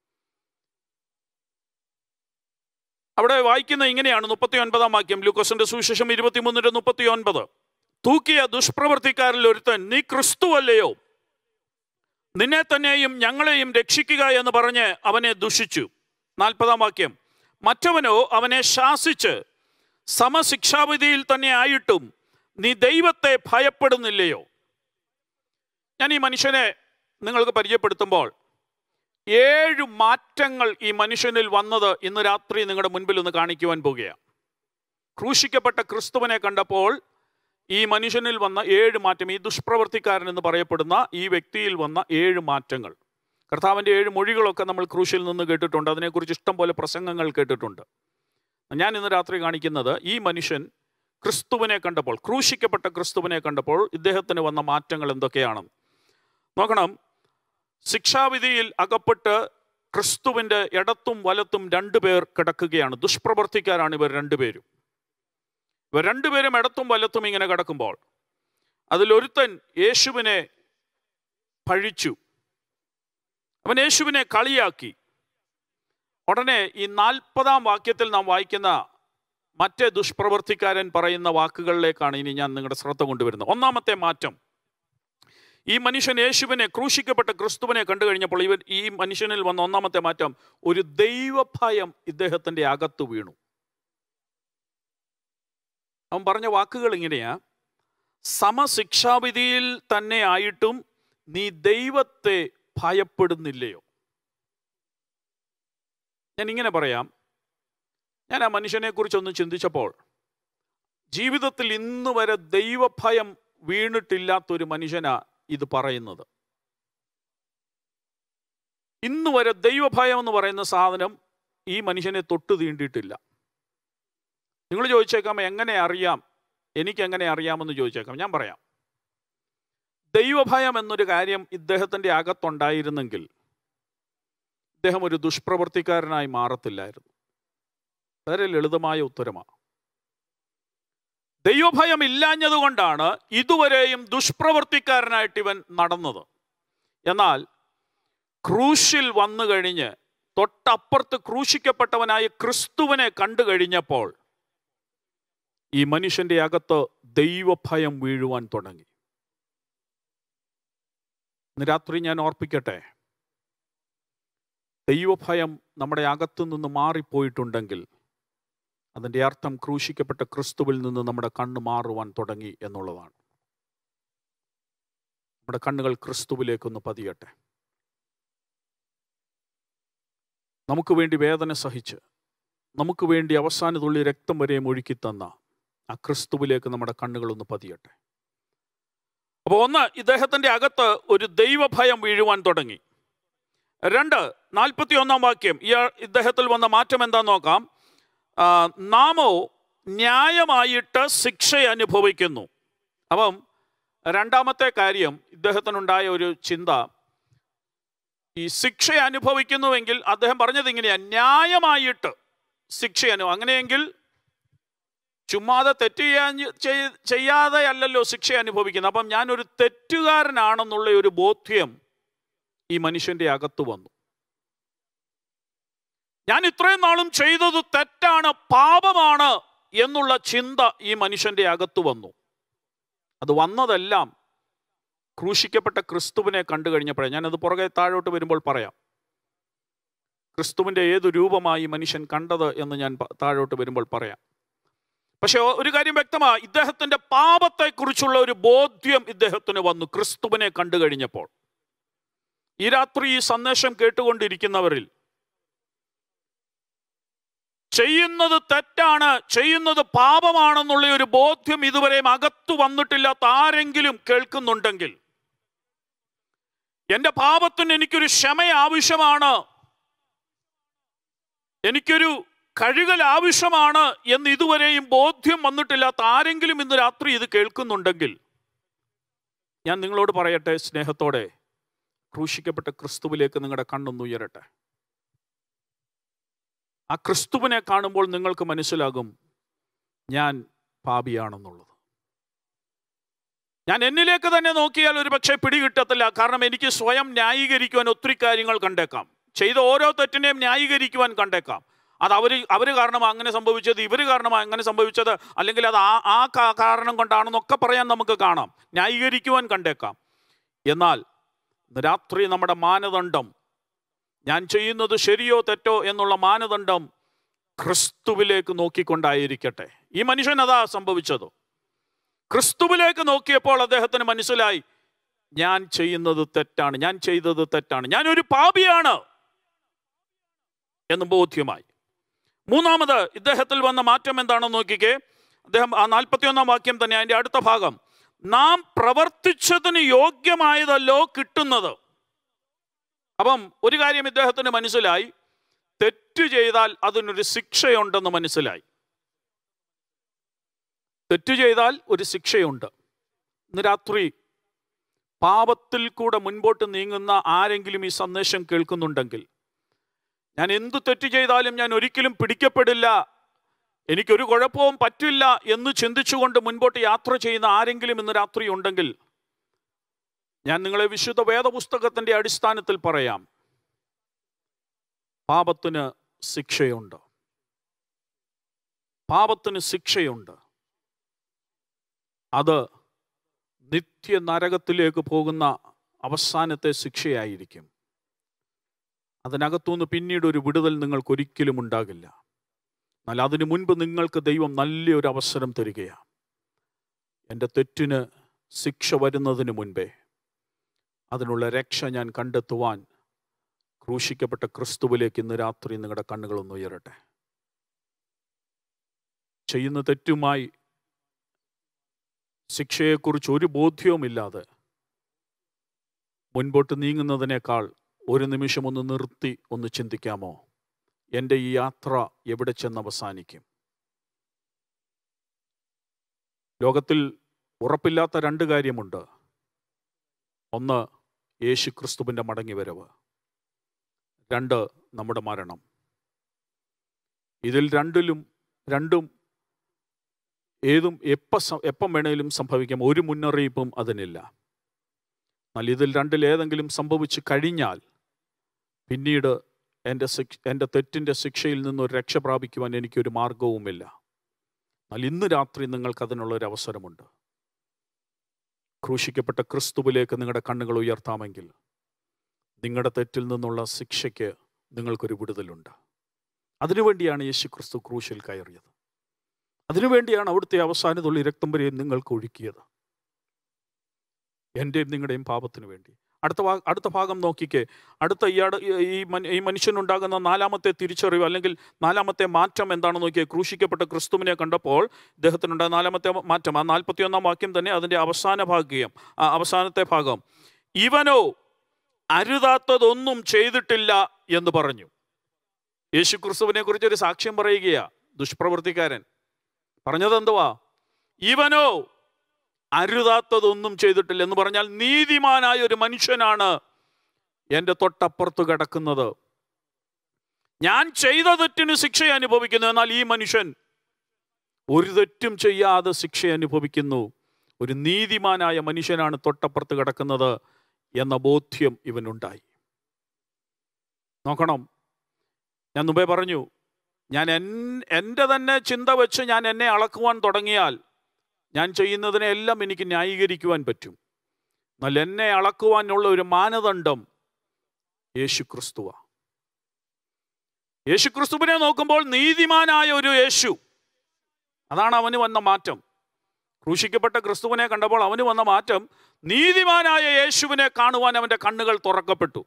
അവിടെ വായിക്കുന്ന ഇങ്ങനെയാണ് മുപ്പത്തി ഒൻപതാം വാക്യം ലൂക്കോസിന്റെ സുവിശേഷം ഇരുപത്തിമൂന്നിന്റെ മുപ്പത്തി ഒൻപത് തൂക്കിയ ദുഷ്പ്രവർത്തിക്കാരിൽ ഒരുത്തൻ നീ ക്രിസ്തുവല്ലയോ നിന്നെ തന്നെയും ഞങ്ങളെയും രക്ഷിക്കുക എന്ന് പറഞ്ഞ് അവനെ ദുഷിച്ചു നാൽപ്പതാം വാക്യം മറ്റവനോ അവനെ ശാസിച്ച് സമശിക്ഷാവിധിയിൽ തന്നെ ആയിട്ടും നീ ദൈവത്തെ ഭയപ്പെടുന്നില്ലയോ ഞാൻ ഈ മനുഷ്യനെ നിങ്ങൾക്ക് പരിചയപ്പെടുത്തുമ്പോൾ ഏഴ് മാറ്റങ്ങൾ ഈ മനുഷ്യനിൽ വന്നത് ഇന്ന് രാത്രി നിങ്ങളുടെ മുൻപിൽ ഒന്ന് കാണിക്കുവാൻ പോകുകയാണ് ക്രൂശിക്കപ്പെട്ട ക്രിസ്തുവിനെ കണ്ടപ്പോൾ ഈ മനുഷ്യനിൽ വന്ന ഏഴ് മാറ്റം ഈ ദുഷ്പ്രവർത്തിക്കാരൻ എന്ന് പറയപ്പെടുന്ന ഈ വ്യക്തിയിൽ വന്ന ഏഴ് മാറ്റങ്ങൾ കർത്താവിൻ്റെ ഏഴ് മൊഴികളൊക്കെ നമ്മൾ ക്രൂശിൽ നിന്ന് കേട്ടിട്ടുണ്ട് അതിനെക്കുറിച്ച് ഇഷ്ടം പോലെ പ്രസംഗങ്ങൾ കേട്ടിട്ടുണ്ട് ഞാൻ ഇന്ന് രാത്രി കാണിക്കുന്നത് ഈ മനുഷ്യൻ ക്രിസ്തുവിനെ കണ്ടപ്പോൾ ക്രൂശിക്കപ്പെട്ട ക്രിസ്തുവിനെ കണ്ടപ്പോൾ ഇദ്ദേഹത്തിന് വന്ന മാറ്റങ്ങൾ എന്തൊക്കെയാണെന്ന് നോക്കണം ശിക്ഷാവിധിയിൽ അകപ്പെട്ട് ക്രിസ്തുവിൻ്റെ ഇടത്തും വലത്തും രണ്ടുപേർ കിടക്കുകയാണ് ദുഷ്പ്രവർത്തിക്കാരാണ് ഇവർ രണ്ടുപേരും ഇവർ രണ്ടുപേരും ഇടത്തും വലത്തും ഇങ്ങനെ കിടക്കുമ്പോൾ അതിലൊരുത്തൻ യേശുവിനെ പഴിച്ചു അവൻ യേശുവിനെ കളിയാക്കി ഉടനെ ഈ നാൽപ്പതാം വാക്യത്തിൽ നാം വായിക്കുന്ന മറ്റേ ദുഷ്പ്രവർത്തിക്കാരൻ പറയുന്ന വാക്കുകളിലേക്കാണ് ഇനി ഞാൻ നിങ്ങളുടെ ശ്രദ്ധ കൊണ്ടുവരുന്നത് ഒന്നാമത്തെ മാറ്റം ഈ മനുഷ്യൻ യേശുവിനെ ക്രൂശിക്കപ്പെട്ട ക്രിസ്തുവിനെ കണ്ടു കഴിഞ്ഞപ്പോൾ ഇവൻ ഈ മനുഷ്യനിൽ വന്ന ഒന്നാമത്തെ മാറ്റം ഒരു ദൈവഭയം ഇദ്ദേഹത്തിന്റെ അകത്ത് വീണു അവൻ പറഞ്ഞ വാക്കുകൾ ഇങ്ങനെയാ സമശിക്ഷാവിധിയിൽ തന്നെ ആയിട്ടും നീ ദൈവത്തെ ഭയപ്പെടുന്നില്ലയോ ഞാൻ ഇങ്ങനെ പറയാം ഞാൻ ആ മനുഷ്യനെ കുറിച്ചൊന്ന് ചിന്തിച്ചപ്പോൾ ജീവിതത്തിൽ ഇന്ന് വരെ ദൈവഭയം വീണിട്ടില്ലാത്തൊരു മനുഷ്യനാ ഇത് പറയുന്നത് ഇന്ന് വരെ ദൈവഭയം എന്ന് പറയുന്ന സാധനം ഈ മനുഷ്യനെ തൊട്ട് തീണ്ടിയിട്ടില്ല നിങ്ങൾ ചോദിച്ചേക്കാം എങ്ങനെ അറിയാം എനിക്ക് എങ്ങനെ അറിയാമെന്ന് ചോദിച്ചേക്കാം ഞാൻ പറയാം ദൈവഭയം എന്നൊരു കാര്യം ഇദ്ദേഹത്തിൻ്റെ അകത്തുണ്ടായിരുന്നെങ്കിൽ ഇദ്ദേഹം ഒരു ദുഷ്പ്രവർത്തിക്കാരനായി മാറത്തില്ലായിരുന്നു വളരെ ലളിതമായ ഉത്തരമാണ് ദൈവഭയം ഇല്ലാഞ്ഞതുകൊണ്ടാണ് ഇതുവരെയും ദുഷ്പ്രവർത്തിക്കാരനായിട്ട് ഇവൻ നടന്നത് എന്നാൽ ക്രൂശിൽ വന്നു കഴിഞ്ഞ് തൊട്ടപ്പുറത്ത് ക്രൂശിക്കപ്പെട്ടവനായ ക്രിസ്തുവിനെ കണ്ടു കഴിഞ്ഞപ്പോൾ ഈ മനുഷ്യന്റെ അകത്ത് ദൈവഭയം വീഴുവാൻ തുടങ്ങി ഇന്ന് രാത്രി ഞാൻ ഓർപ്പിക്കട്ടെ ദൈവഭയം നമ്മുടെ അകത്തു നിന്ന് മാറിപ്പോയിട്ടുണ്ടെങ്കിൽ അതിൻ്റെ അർത്ഥം ക്രൂശിക്കപ്പെട്ട ക്രിസ്തുവിൽ നിന്ന് നമ്മുടെ കണ്ണ് മാറുവാൻ തുടങ്ങി എന്നുള്ളതാണ് നമ്മുടെ കണ്ണുകൾ ക്രിസ്തുവിലേക്കൊന്ന് പതിയട്ടെ നമുക്ക് വേണ്ടി വേദന സഹിച്ച് നമുക്ക് വേണ്ടി അവസാന തുള്ളി രക്തം വരെയും ഒഴുക്കി തന്ന ആ ക്രിസ്തുവിലേക്ക് നമ്മുടെ കണ്ണുകളൊന്ന് പതിയട്ടെ അപ്പോൾ ഒന്ന് ഇദ്ദേഹത്തിൻ്റെ അകത്ത് ഒരു ദൈവഭയം വീഴുവാൻ തുടങ്ങി രണ്ട് നാൽപ്പത്തി ഒന്നാം വാക്യം ഇയാൾ ഇദ്ദേഹത്തിൽ വന്ന മാറ്റം എന്താന്ന് നോക്കാം ആ, നാമോ ന്യായമായിട്ട് ശിക്ഷ അനുഭവിക്കുന്നു അപ്പം രണ്ടാമത്തെ കാര്യം ഇദ്ദേഹത്തിനുണ്ടായ ഒരു ചിന്ത ഈ ശിക്ഷ അനുഭവിക്കുന്നുവെങ്കിൽ അദ്ദേഹം പറഞ്ഞത് ഇങ്ങനെയാ ന്യായമായിട്ട് ശിക്ഷ അനു അങ്ങനെയെങ്കിൽ ചുമ്മാതെ തെറ്റ് ചെയ്യാൻ ചെയ്- ചെയ്യാതെ അല്ലല്ലോ ശിക്ഷ അനുഭവിക്കുന്നത് അപ്പം ഞാനൊരു തെറ്റുകാരനാണെന്നുള്ള ഒരു ബോധ്യം ഈ മനുഷ്യന്റെ അകത്ത് വന്നു ഞാൻ ഇത്രയും നാളും ചെയ്തത് തെറ്റാണ് പാപമാണ് എന്നുള്ള ചിന്ത ഈ മനുഷ്യന്റെ അകത്ത് വന്നു അത് വന്നതെല്ലാം ക്രൂശിക്കപ്പെട്ട ക്രിസ്തുവിനെ കണ്ടു കഴിഞ്ഞപ്പോഴേ ഞാനത് പുറകെ താഴോട്ട് വരുമ്പോൾ പറയാം ക്രിസ്തുവിൻ്റെ ഏത് രൂപമായി ഈ മനുഷ്യൻ കണ്ടത് എന്ന് ഞാൻ പ- താഴോട്ട് വരുമ്പോൾ പറയാം പക്ഷെ ഒരു കാര്യം വ്യക്തമാ ഇദ്ദേഹത്തിന്റെ പാപത്തെക്കുറിച്ചുള്ള ഒരു ബോധ്യം ഇദ്ദേഹത്തിന് വന്നു ക്രിസ്തുവിനെ കണ്ടു കഴിഞ്ഞപ്പോൾ ഈ രാത്രി ഈ സന്ദേശം കേട്ടുകൊണ്ടിരിക്കുന്നവരിൽ ചെയ്യുന്നത് തെറ്റാണ് ചെയ്യുന്നത് പാപമാണെന്നുള്ള ഒരു ബോധ്യം ഇതുവരെയും അകത്തു വന്നിട്ടില്ലാത്ത ആരെങ്കിലും കേൾക്കുന്നുണ്ടെങ്കിൽ എന്റെ പാപത്തിന് എനിക്കൊരു ക്ഷമ ആവശ്യമാണ് എനിക്കൊരു കഴുകൽ ആവശ്യമാണ് എന്ന് ഇതുവരെയും ബോധ്യം വന്നിട്ടില്ലാത്ത ആരെങ്കിലും ഇന്ന് രാത്രി ഇത് കേൾക്കുന്നുണ്ടെങ്കിൽ ഞാൻ നിങ്ങളോട് പറയട്ടെ സ്നേഹത്തോടെ ക്രൂശിക്കപ്പെട്ട ക്രിസ്തുവിലേക്ക് നിങ്ങളുടെ കണ്ണൊന്ന് ഉയരട്ടെ ആ ക്രിസ്തുവിനെ കാണുമ്പോൾ നിങ്ങൾക്ക് മനസ്സിലാകും ഞാൻ പാപിയാണെന്നുള്ളത് ഞാൻ എന്നിലേക്ക് തന്നെ നോക്കിയാൽ ഒരു പക്ഷേ പിടികിട്ടത്തില്ല കാരണം എനിക്ക് സ്വയം ന്യായീകരിക്കുവാൻ ഒത്തിരി കാര്യങ്ങൾ കണ്ടേക്കാം ചെയ്ത ഓരോ തെറ്റിനെയും ന്യായീകരിക്കുവാൻ കണ്ടേക്കാം അത് അവർ അവർ കാരണം അങ്ങനെ സംഭവിച്ചത് ഇവർ കാരണം അങ്ങനെ സംഭവിച്ചത് അല്ലെങ്കിൽ അത് ആ ആ കാ- കാരണം കൊണ്ടാണെന്നൊക്കെ പറയാൻ നമുക്ക് കാണാം ന്യായീകരിക്കുവാൻ കണ്ടേക്കാം എന്നാൽ ഇന്ന് രാത്രി നമ്മുടെ മാനദണ്ഡം ഞാൻ ചെയ്യുന്നത് ശരിയോ തെറ്റോ എന്നുള്ള മാനദണ്ഡം ക്രിസ്തുവിലേക്ക് നോക്കിക്കൊണ്ടായിരിക്കട്ടെ ഈ മനുഷ്യൻ അതാ സംഭവിച്ചത് ക്രിസ്തുവിലേക്ക് നോക്കിയപ്പോൾ അദ്ദേഹത്തിന് മനസ്സിലായി ഞാൻ ചെയ്യുന്നത് തെറ്റാണ് ഞാൻ ചെയ്തത് തെറ്റാണ് ഞാൻ ഒരു പാപിയാണ് എന്ന് ബോധ്യമായി മൂന്നാമത് ഇദ്ദേഹത്തിൽ വന്ന മാറ്റം എന്താണെന്ന് നോക്കിക്കേ അദ്ദേഹം ആ നാൽപ്പത്തിയൊന്നാം വാക്യം തന്നെ അതിൻ്റെ അടുത്ത ഭാഗം നാം പ്രവർത്തിച്ചതിന് യോഗ്യമായതല്ലോ കിട്ടുന്നത് അപ്പം ഒരു കാര്യം ഇദ്ദേഹത്തിന് മനസ്സിലായി തെറ്റ് ചെയ്താൽ അതിനൊരു ശിക്ഷയുണ്ടെന്ന് മനസ്സിലായി തെറ്റ് ചെയ്താൽ ഒരു ശിക്ഷയുണ്ട് ഇന്ന് രാത്രി പാപത്തിൽ കൂടെ മുൻപോട്ട് നീങ്ങുന്ന ആരെങ്കിലും ഈ സന്ദേശം കേൾക്കുന്നുണ്ടെങ്കിൽ ഞാൻ എന്ത് തെറ്റ് ചെയ്താലും ഞാൻ ഒരിക്കലും പിടിക്കപ്പെടില്ല എനിക്കൊരു കുഴപ്പവും പറ്റില്ല എന്ന് ചിന്തിച്ചുകൊണ്ട് മുൻപോട്ട് യാത്ര ചെയ്യുന്ന ആരെങ്കിലും ഇന്ന് രാത്രി ഉണ്ടെങ്കിൽ ഞാൻ നിങ്ങളെ വിശുദ്ധ വേദപുസ്തകത്തിന്റെ അടിസ്ഥാനത്തിൽ പറയാം പാപത്തിന് ശിക്ഷയുണ്ട് പാപത്തിന് ശിക്ഷയുണ്ട് അത് നിത്യ നരകത്തിലേക്ക് പോകുന്ന അവസാനത്തെ ശിക്ഷയായിരിക്കും അതിനകത്തുനിന്ന് പിന്നീട് ഒരു വിടുതൽ നിങ്ങൾക്ക് ഒരിക്കലും ഉണ്ടാകില്ല എന്നാൽ അതിനു മുൻപ് നിങ്ങൾക്ക് ദൈവം നല്ലൊരു അവസരം തരികയാണ് എൻ്റെ തെറ്റിന് ശിക്ഷ വരുന്നതിന് മുൻപേ അതിനുള്ള രക്ഷ ഞാൻ കണ്ടെത്തുവാൻ ക്രൂശിക്കപ്പെട്ട ക്രിസ്തുവിലേക്ക് ഇന്ന് രാത്രി നിങ്ങളുടെ കണ്ണുകളൊന്ന് ഉയരട്ടെ ചെയ്യുന്ന തെറ്റുമായി ശിക്ഷയെക്കുറിച്ച് ഒരു ബോധ്യവുമില്ലാതെ മുൻപോട്ട് നീങ്ങുന്നതിനേക്കാൾ ഒരു നിമിഷം ഒന്ന് നിർത്തി ഒന്ന് ചിന്തിക്കാമോ എൻ്റെ ഈ യാത്ര എവിടെ ചെന്ന് അവസാനിക്കും ലോകത്തിൽ ഉറപ്പില്ലാത്ത രണ്ട് കാര്യമുണ്ട് ഒന്ന് യേശു ക്രിസ്തുവിൻ്റെ മടങ്ങിവരവ് രണ്ട് നമ്മുടെ മരണം ഇതിൽ രണ്ടിലും രണ്ടും ഏതും എപ്പം എപ്പം വേണേലും സംഭവിക്കാം ഒരു മുന്നറിയിപ്പും അതിനില്ല എന്നാൽ ഇതിൽ രണ്ടിൽ ഏതെങ്കിലും സംഭവിച്ചു കഴിഞ്ഞാൽ പിന്നീട് എൻ്റെ ശിക്ഷ എൻ്റെ തെറ്റിൻ്റെ ശിക്ഷയിൽ നിന്നൊരു രക്ഷ പ്രാപിക്കുവാൻ എനിക്കൊരു മാർഗവുമില്ല എന്നാൽ ഇന്ന് രാത്രി നിങ്ങൾക്ക് അതിനുള്ളൊരു അവസരമുണ്ട് ക്രൂശിക്കപ്പെട്ട ക്രിസ്തുവിലേക്ക് നിങ്ങളുടെ കണ്ണുകൾ ഉയർത്താമെങ്കിൽ നിങ്ങളുടെ തെറ്റിൽ നിന്നുള്ള ശിക്ഷയ്ക്ക് നിങ്ങൾക്കൊരു വിടുതലുണ്ട് അതിനുവേണ്ടിയാണ് യേശു ക്രിസ്തു ക്രൂശിൽ കയറിയത് അതിനുവേണ്ടിയാണ് അവിടുത്തെ അവസാനത്തുള്ള രക്തം വരെയും നിങ്ങൾക്ക് ഒഴുക്കിയത് എൻ്റെയും നിങ്ങളുടെയും പാപത്തിന് വേണ്ടി അടുത്ത ഭാ അടുത്ത ഭാഗം നോക്കിക്കേ അടുത്ത ഇയാട് ഈ മൻ- ഈ മനുഷ്യനുണ്ടാകുന്ന നാലാമത്തെ തിരിച്ചറിവ് അല്ലെങ്കിൽ നാലാമത്തെ മാറ്റം എന്താണെന്ന് നോക്കിയേ ക്രൂശിക്കപ്പെട്ട ക്രിസ്തുവിനെ കണ്ടപ്പോൾ ഇദ്ദേഹത്തിനുണ്ടായ നാലാമത്തെ മാറ്റം ആ നാൽപ്പത്തിയൊന്നാം വാക്യം തന്നെ അതിൻ്റെ അവസാന ഭാഗ്യം ആ അവസാനത്തെ ഭാഗം ഇവനോ അരുതാത്തതൊന്നും ചെയ്തിട്ടില്ല എന്ന് പറഞ്ഞു യേശു ക്രിസ്തുവിനെ കുറിച്ച് ഒരു സാക്ഷ്യം പറയുകയാ ദുഷ്പ്രവർത്തിക്കാരൻ പറഞ്ഞത് എന്തുവാ ഇവനോ അരുതാത്തതൊന്നും ചെയ്തിട്ടില്ല എന്ന് പറഞ്ഞാൽ നീതിമാനായ ഒരു മനുഷ്യനാണ് എൻ്റെ തൊട്ടപ്പുറത്ത് കിടക്കുന്നത് ഞാൻ ചെയ്ത തെറ്റിന് ശിക്ഷ അനുഭവിക്കുന്നു എന്നാൽ ഈ മനുഷ്യൻ ഒരു തെറ്റും ചെയ്യാതെ ശിക്ഷ അനുഭവിക്കുന്നു ഒരു നീതിമാനായ മനുഷ്യനാണ് തൊട്ടപ്പുറത്ത് കിടക്കുന്നത് എന്ന ബോധ്യം ഇവനുണ്ടായി നോക്കണം ഞാൻ മുമ്പേ പറഞ്ഞു ഞാൻ എൻ എൻ്റെ തന്നെ ചിന്ത വെച്ച് ഞാൻ എന്നെ അളക്കുവാൻ തുടങ്ങിയാൽ ഞാൻ ചെയ്യുന്നതിനെ എല്ലാം എനിക്ക് ന്യായീകരിക്കുവാൻ പറ്റും എന്നാൽ എന്നെ അളക്കുവാനുള്ള ഒരു മാനദണ്ഡം യേശു ക്രിസ്തുവ യേശു ക്രിസ്തുവിനെ നോക്കുമ്പോൾ നീതിമാനായ ഒരു യേശു അതാണ് അവന് വന്ന മാറ്റം ക്രൂശിക്കപ്പെട്ട ക്രിസ്തുവിനെ കണ്ടപ്പോൾ അവന് വന്ന മാറ്റം നീതിമാനായ യേശുവിനെ കാണുവാൻ അവൻ്റെ കണ്ണുകൾ തുറക്കപ്പെട്ടു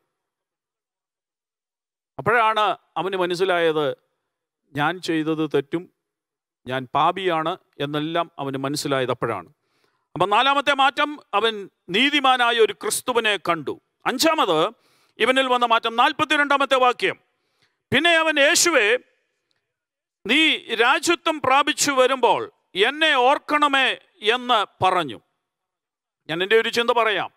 അപ്പോഴാണ് അവന് മനസ്സിലായത് ഞാൻ ചെയ്തത് തെറ്റും ഞാൻ പാപിയാണ് എന്നെല്ലാം അവന് മനസ്സിലായത് അപ്പോഴാണ് അപ്പം നാലാമത്തെ മാറ്റം അവൻ നീതിമാനായ ഒരു ക്രിസ്തുവിനെ കണ്ടു അഞ്ചാമത് ഇവനിൽ വന്ന മാറ്റം നാൽപ്പത്തിരണ്ടാമത്തെ വാക്യം പിന്നെ അവൻ യേശുവെ നീ രാജ്യത്വം പ്രാപിച്ചു വരുമ്പോൾ എന്നെ ഓർക്കണമേ എന്ന് പറഞ്ഞു ഞാൻ എൻ്റെ ഒരു ചിന്ത പറയാം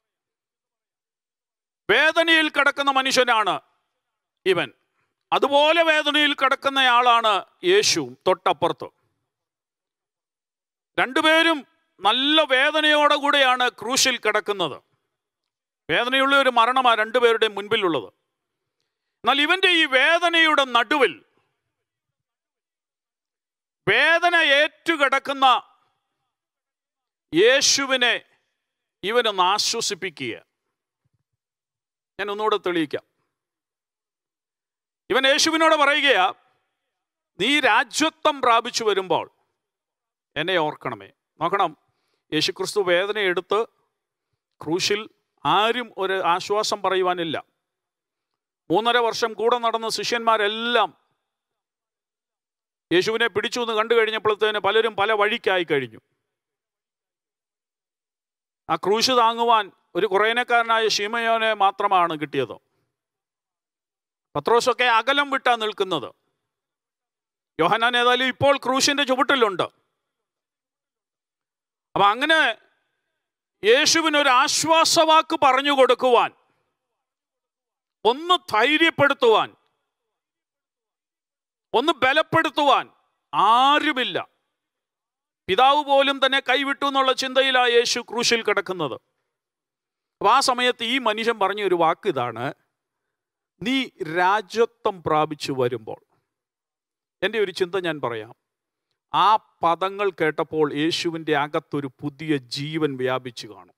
വേദനയിൽ കിടക്കുന്ന മനുഷ്യനാണ് ഇവൻ അതുപോലെ വേദനയിൽ കിടക്കുന്നയാളാണ് യേശു തൊട്ടപ്പുറത്ത് രണ്ടുപേരും നല്ല വേദനയോടെ കൂടെയാണ് ക്രൂശിൽ കിടക്കുന്നത് വേദനയുള്ള ഒരു മരണമാണ് രണ്ടുപേരുടെയും മുൻപിലുള്ളത് എന്നാൽ ഇവന്റെ ഈ വേദനയുടെ നടുവിൽ വേദന ഏറ്റുകിടക്കുന്ന യേശുവിനെ ഇവനൊന്ന് ആശ്വസിപ്പിക്കുക ഞാൻ ഒന്നുകൂടെ തെളിയിക്കാം ഇവൻ യേശുവിനോട് പറയുകയാ നീ രാജ്യത്വം പ്രാപിച്ചു വരുമ്പോൾ എന്നെ ഓർക്കണമേ നോക്കണം യേശുക്രിസ്തു വേദന എടുത്ത് ക്രൂശിൽ ആരും ഒരു ആശ്വാസം പറയുവാനില്ല മൂന്നര വർഷം കൂടെ നടന്ന ശിഷ്യന്മാരെല്ലാം യേശുവിനെ പിടിച്ചു എന്ന് കണ്ടു കഴിഞ്ഞപ്പോഴത്തേന് പലരും പല വഴിക്കായി കഴിഞ്ഞു ആ ക്രൂശ് താങ്ങുവാൻ ഒരു കുറേനക്കാരനായ ഷീമയോനെ മാത്രമാണ് കിട്ടിയത് പത്രോസൊക്കെ അകലം വിട്ടാ നിൽക്കുന്നത് യോഹനാൻ ഏതായാലും ഇപ്പോൾ ക്രൂശിന്റെ ചുവട്ടിലുണ്ട് അപ്പൊ അങ്ങനെ യേശുവിന് ഒരു ആശ്വാസവാക്ക് പറഞ്ഞു കൊടുക്കുവാൻ ഒന്ന് ധൈര്യപ്പെടുത്തുവാൻ ഒന്ന് ബലപ്പെടുത്തുവാൻ ആരുമില്ല പിതാവ് പോലും തന്നെ കൈവിട്ടു എന്നുള്ള ചിന്തയിലാ യേശു ക്രൂശിൽ കിടക്കുന്നത് അപ്പൊ ആ സമയത്ത് ഈ മനുഷ്യൻ പറഞ്ഞ ഒരു വാക്ക് ഇതാണ് നീ രാജ്യത്വം പ്രാപിച്ചു വരുമ്പോൾ എൻ്റെ ഒരു ചിന്ത ഞാൻ പറയാം ആ പദങ്ങൾ കേട്ടപ്പോൾ യേശുവിൻ്റെ അകത്തൊരു പുതിയ ജീവൻ വ്യാപിച്ചു കാണും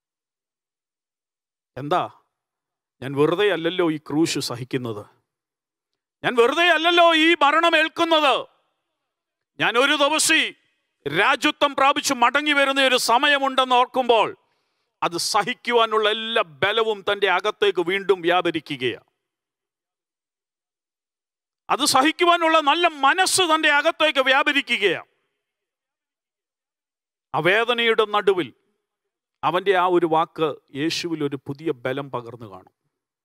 എന്താ ഞാൻ വെറുതെ അല്ലല്ലോ ഈ ക്രൂശ് സഹിക്കുന്നത് ഞാൻ വെറുതെ അല്ലല്ലോ ഈ മരണം ഏൽക്കുന്നത് ഞാൻ ഒരു ദിവസി രാജ്യത്വം പ്രാപിച്ച് മടങ്ങി വരുന്ന ഒരു സമയമുണ്ടെന്ന് ഓർക്കുമ്പോൾ അത് സഹിക്കുവാനുള്ള എല്ലാ ബലവും തൻ്റെ അകത്തേക്ക് വീണ്ടും വ്യാപരിക്കുകയാണ് അത് സഹിക്കുവാനുള്ള നല്ല മനസ്സ് തൻ്റെ അകത്തേക്ക് വ്യാപരിക്കുകയാണ് ആ വേദനയുടെ നടുവിൽ അവൻ്റെ ആ ഒരു വാക്ക് യേശുവിൽ ഒരു പുതിയ ബലം പകർന്നു കാണും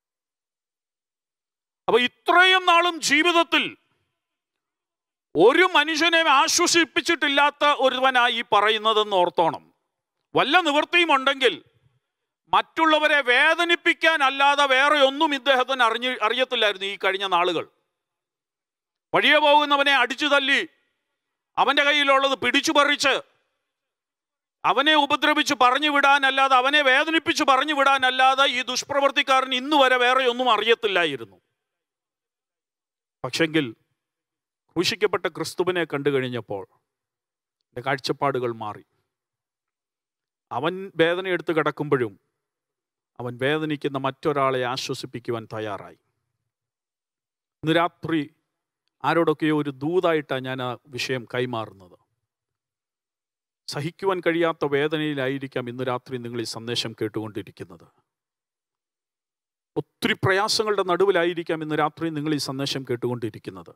അപ്പൊ ഇത്രയും നാളും ജീവിതത്തിൽ ഒരു മനുഷ്യനെ ആശ്വസിപ്പിച്ചിട്ടില്ലാത്ത ഒരുവനായി ഈ പറയുന്നതെന്ന് ഓർത്തോണം വല്ല നിവൃത്തിയും ഉണ്ടെങ്കിൽ മറ്റുള്ളവരെ വേദനിപ്പിക്കാൻ അല്ലാതെ വേറെ ഒന്നും ഇദ്ദേഹത്തിന് അറിഞ്ഞ് അറിയത്തില്ലായിരുന്നു ഈ കഴിഞ്ഞ നാളുകൾ വഴിയെ പോകുന്നവനെ അടിച്ചു തല്ലി അവൻ്റെ കയ്യിലുള്ളത് പിടിച്ചു പറിച്ച് അവനെ ഉപദ്രവിച്ച് പറഞ്ഞു വിടാനല്ലാതെ അവനെ വേദനിപ്പിച്ച് പറഞ്ഞു വിടാനല്ലാതെ ഈ ദുഷ്പ്രവർത്തിക്കാരൻ ഇന്ന് വരെ വേറെ ഒന്നും അറിയത്തില്ലായിരുന്നു പക്ഷെങ്കിൽ ക്രൂശിക്കപ്പെട്ട ക്രിസ്തുവിനെ കണ്ടു കഴിഞ്ഞപ്പോൾ എൻ്റെ കാഴ്ചപ്പാടുകൾ മാറി അവൻ വേദനയെടുത്ത് കിടക്കുമ്പോഴും അവൻ വേദനിക്കുന്ന മറ്റൊരാളെ ആശ്വസിപ്പിക്കുവാൻ തയ്യാറായി ഇന്ന് രാത്രി ആരോടൊക്കെയോ ഒരു ദൂതായിട്ടാണ് ഞാൻ ആ വിഷയം കൈമാറുന്നത് സഹിക്കുവാൻ കഴിയാത്ത വേദനയിലായിരിക്കാം ഇന്ന് രാത്രി നിങ്ങൾ ഈ സന്ദേശം കേട്ടുകൊണ്ടിരിക്കുന്നത് ഒത്തിരി പ്രയാസങ്ങളുടെ നടുവിലായിരിക്കാം ഇന്ന് രാത്രി നിങ്ങൾ ഈ സന്ദേശം കേട്ടുകൊണ്ടിരിക്കുന്നത്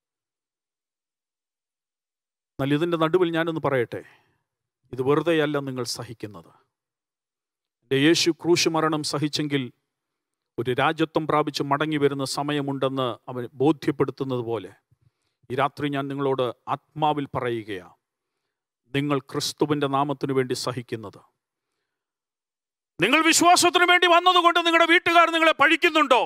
എന്നാൽ ഇതിൻ്റെ നടുവിൽ ഞാനൊന്ന് പറയട്ടെ ഇത് വെറുതെയല്ല നിങ്ങൾ സഹിക്കുന്നത് എൻ്റെ യേശു ക്രൂശ് മരണം സഹിച്ചെങ്കിൽ ഒരു രാജ്യത്വം പ്രാപിച്ച് മടങ്ങി വരുന്ന സമയമുണ്ടെന്ന് അവൻ ബോധ്യപ്പെടുത്തുന്നത് പോലെ ഈ രാത്രി ഞാൻ നിങ്ങളോട് ആത്മാവിൽ പറയുകയാണ് നിങ്ങൾ ക്രിസ്തുവിൻ്റെ നാമത്തിനു വേണ്ടി സഹിക്കുന്നത് നിങ്ങൾ വിശ്വാസത്തിന് വേണ്ടി വന്നതുകൊണ്ട് നിങ്ങളുടെ വീട്ടുകാർ നിങ്ങളെ പഴിക്കുന്നുണ്ടോ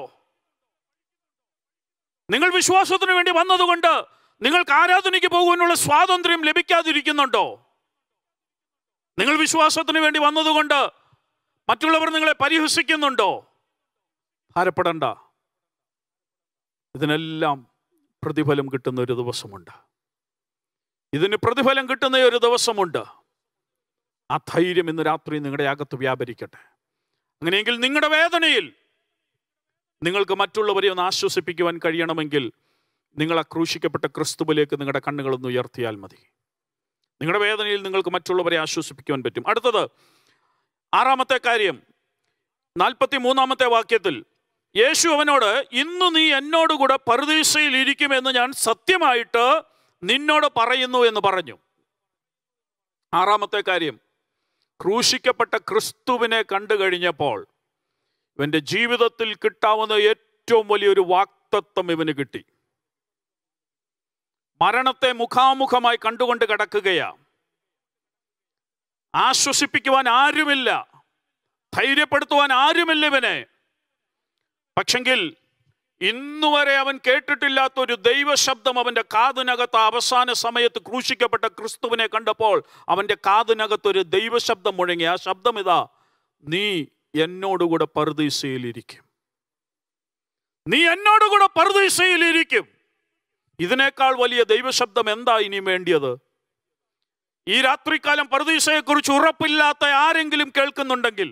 നിങ്ങൾ വിശ്വാസത്തിന് വേണ്ടി വന്നതുകൊണ്ട് നിങ്ങൾക്ക് ആരാധനയ്ക്ക് പോകുവാനുള്ള സ്വാതന്ത്ര്യം ലഭിക്കാതിരിക്കുന്നുണ്ടോ നിങ്ങൾ വിശ്വാസത്തിന് വേണ്ടി വന്നതുകൊണ്ട് മറ്റുള്ളവർ നിങ്ങളെ പരിഹസിക്കുന്നുണ്ടോ ഭാരപ്പെടണ്ട ഇതിനെല്ലാം പ്രതിഫലം കിട്ടുന്ന ഒരു ദിവസമുണ്ട് ഇതിന് പ്രതിഫലം കിട്ടുന്ന ഒരു ദിവസമുണ്ട് ആ ധൈര്യം ഇന്ന് രാത്രി നിങ്ങളുടെ അകത്ത് വ്യാപരിക്കട്ടെ അങ്ങനെയെങ്കിൽ നിങ്ങളുടെ വേദനയിൽ നിങ്ങൾക്ക് മറ്റുള്ളവരെ ഒന്ന് ആശ്വസിപ്പിക്കുവാൻ കഴിയണമെങ്കിൽ നിങ്ങൾ ക്രൂശിക്കപ്പെട്ട ക്രിസ്തുവിലേക്ക് നിങ്ങളുടെ കണ്ണുകളൊന്ന് ഉയർത്തിയാൽ മതി നിങ്ങളുടെ വേദനയിൽ നിങ്ങൾക്ക് മറ്റുള്ളവരെ ആശ്വസിപ്പിക്കുവാൻ പറ്റും അടുത്തത് ആറാമത്തെ കാര്യം നാൽപ്പത്തി മൂന്നാമത്തെ വാക്യത്തിൽ യേശു അവനോട് ഇന്ന് നീ എന്നോടുകൂടെ പറുദീസയിൽ ഇരിക്കുമെന്ന് ഞാൻ സത്യമായിട്ട് നിന്നോട് പറയുന്നു എന്ന് പറഞ്ഞു ആറാമത്തെ കാര്യം ക്രൂശിക്കപ്പെട്ട ക്രിസ്തുവിനെ കണ്ടു കഴിഞ്ഞപ്പോൾ ഇവന്റെ ജീവിതത്തിൽ കിട്ടാവുന്ന ഏറ്റവും വലിയൊരു വാക്തത്വം ഇവന് കിട്ടി മരണത്തെ മുഖാമുഖമായി കണ്ടുകൊണ്ട് കിടക്കുകയാ ആശ്വസിപ്പിക്കുവാൻ ആരുമില്ല ധൈര്യപ്പെടുത്തുവാൻ ആരുമില്ല ഇവനെ പക്ഷെങ്കിൽ ഇന്നുവരെ അവൻ കേട്ടിട്ടില്ലാത്ത ഒരു ദൈവശബ്ദം അവൻ്റെ കാതിനകത്ത് അവസാന സമയത്ത് ക്രൂശിക്കപ്പെട്ട ക്രിസ്തുവിനെ കണ്ടപ്പോൾ അവൻ്റെ കാതിനകത്ത് ഒരു ദൈവശബ്ദം മുഴങ്ങി ആ ശബ്ദം ഇതാ നീ എന്നോടുകൂടെ പറുദീസയിലിരിക്കും നീ എന്നോടുകൂടെ പറുദീസയിലിരിക്കും ഇതിനേക്കാൾ വലിയ ദൈവശബ്ദം എന്താ ഇനി വേണ്ടിയത് ഈ രാത്രികാലം പറുദീസയെക്കുറിച്ച് ഉറപ്പില്ലാത്ത ആരെങ്കിലും കേൾക്കുന്നുണ്ടെങ്കിൽ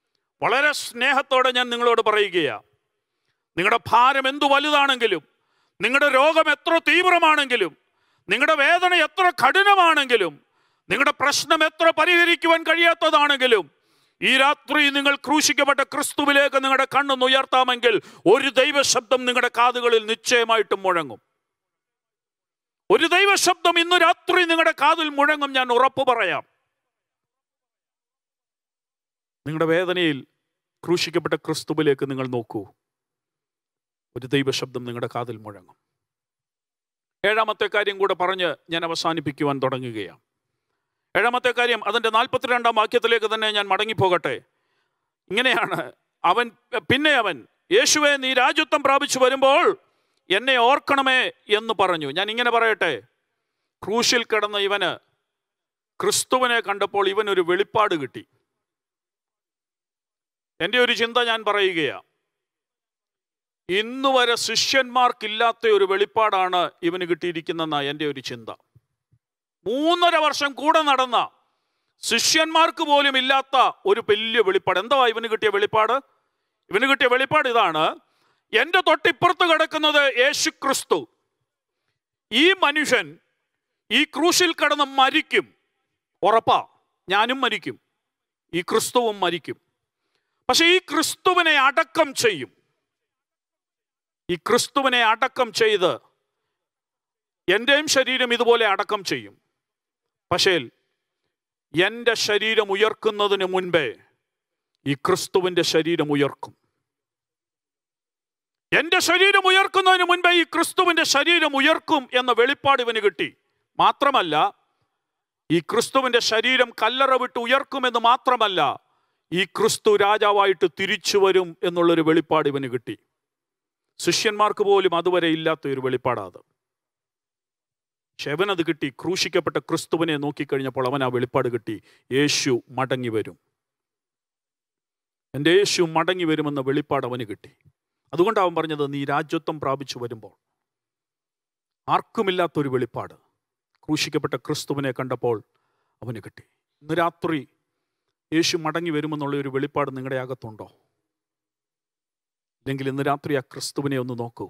വളരെ സ്നേഹത്തോടെ ഞാൻ നിങ്ങളോട് പറയുകയാണ് നിങ്ങളുടെ ഭാരം എന്തു വലുതാണെങ്കിലും നിങ്ങളുടെ രോഗം എത്ര തീവ്രമാണെങ്കിലും നിങ്ങളുടെ വേദന എത്ര കഠിനമാണെങ്കിലും നിങ്ങളുടെ പ്രശ്നം എത്ര പരിഹരിക്കുവാൻ കഴിയാത്തതാണെങ്കിലും ഈ രാത്രി നിങ്ങൾ ക്രൂശിക്കപ്പെട്ട ക്രിസ്തുവിലേക്ക് നിങ്ങളുടെ കണ്ണൊന്ന് ഉയർത്താമെങ്കിൽ ഒരു ദൈവശബ്ദം നിങ്ങളുടെ കാതുകളിൽ നിശ്ചയമായിട്ടും മുഴങ്ങും ഒരു ദൈവശബ്ദം ഇന്ന് രാത്രി നിങ്ങളുടെ കാതിൽ മുഴങ്ങും ഞാൻ ഉറപ്പ് പറയാം നിങ്ങളുടെ വേദനയിൽ ക്രൂശിക്കപ്പെട്ട ക്രിസ്തുവിലേക്ക് നിങ്ങൾ നോക്കൂ ഒരു ദൈവശബ്ദം നിങ്ങളുടെ കാതിൽ മുഴങ്ങും ഏഴാമത്തെ കാര്യം കൂടെ പറഞ്ഞ് ഞാൻ അവസാനിപ്പിക്കുവാൻ തുടങ്ങുകയാണ് ഏഴാമത്തെ കാര്യം അതിൻ്റെ നാൽപ്പത്തിരണ്ടാം വാക്യത്തിലേക്ക് തന്നെ ഞാൻ മടങ്ങിപ്പോകട്ടെ ഇങ്ങനെയാണ് അവൻ പിന്നെ അവൻ യേശുവെ നീ രാജ്യത്വം പ്രാപിച്ചു വരുമ്പോൾ എന്നെ ഓർക്കണമേ എന്ന് പറഞ്ഞു ഞാൻ ഇങ്ങനെ പറയട്ടെ ക്രൂശിൽ കിടന്ന ഇവന് ക്രിസ്തുവിനെ കണ്ടപ്പോൾ ഇവനൊരു വെളിപ്പാട് കിട്ടി എൻ്റെ ഒരു ചിന്ത ഞാൻ പറയുകയാണ് ഇന്നു വരെ ശിഷ്യന്മാർക്കില്ലാത്ത ഒരു വെളിപ്പാടാണ് ഇവന് കിട്ടിയിരിക്കുന്നെന്ന എൻ്റെ ഒരു ചിന്ത മൂന്നര വർഷം കൂടെ നടന്ന ശിഷ്യന്മാർക്ക് പോലും ഇല്ലാത്ത ഒരു വലിയ വെളിപ്പാട് എന്താ ഇവന് കിട്ടിയ വെളിപ്പാട് ഇവന് കിട്ടിയ വെളിപ്പാട് ഇതാണ് എൻ്റെ തൊട്ടിപ്പുറത്ത് കിടക്കുന്നത് യേശു ക്രിസ്തു ഈ മനുഷ്യൻ ഈ ക്രൂശിൽ കിടന്ന് മരിക്കും ഉറപ്പാ ഞാനും മരിക്കും ഈ ക്രിസ്തുവും മരിക്കും പക്ഷെ ഈ ക്രിസ്തുവിനെ അടക്കം ചെയ്യും ഈ ക്രിസ്തുവിനെ അടക്കം ചെയ്ത് എൻ്റെയും ശരീരം ഇതുപോലെ അടക്കം ചെയ്യും പക്ഷേ എൻ്റെ ശരീരം ഉയർക്കുന്നതിന് മുൻപേ ഈ ക്രിസ്തുവിൻ്റെ ശരീരം ഉയർക്കും എൻ്റെ ശരീരം ഉയർക്കുന്നതിന് മുൻപേ ഈ ക്രിസ്തുവിൻ്റെ ശരീരം ഉയർക്കും എന്ന വെളിപ്പാട് ഇവന് കിട്ടി മാത്രമല്ല ഈ ക്രിസ്തുവിൻ്റെ ശരീരം കല്ലറ വിട്ട് ഉയർക്കുമെന്ന് മാത്രമല്ല ഈ ക്രിസ്തു രാജാവായിട്ട് തിരിച്ചു വരും എന്നുള്ളൊരു വെളിപ്പാട് ഇവന് കിട്ടി ശിഷ്യന്മാർക്ക് പോലും അതുവരെ ഇല്ലാത്ത ഒരു വെളിപ്പാടാത് പക്ഷെ അവനത് കിട്ടി ക്രൂശിക്കപ്പെട്ട ക്രിസ്തുവിനെ നോക്കിക്കഴിഞ്ഞപ്പോൾ അവൻ ആ വെളിപ്പാട് കിട്ടി യേശു മടങ്ങി വരും എൻ്റെ യേശു മടങ്ങി വരുമെന്ന വെളിപ്പാട് അവന് കിട്ടി അതുകൊണ്ട് അവൻ പറഞ്ഞത് നീ രാജ്യത്വം പ്രാപിച്ചു വരുമ്പോൾ ആർക്കുമില്ലാത്തൊരു വെളിപ്പാട് ക്രൂശിക്കപ്പെട്ട ക്രിസ്തുവിനെ കണ്ടപ്പോൾ അവന് കിട്ടി ഇന്ന് രാത്രി യേശു മടങ്ങി വരുമെന്നുള്ള ഒരു വെളിപ്പാട് നിങ്ങളുടെ അകത്തുണ്ടോ ഇല്ലെങ്കിൽ ഇന്ന് രാത്രി ആ ക്രിസ്തുവിനെ ഒന്ന് നോക്കൂ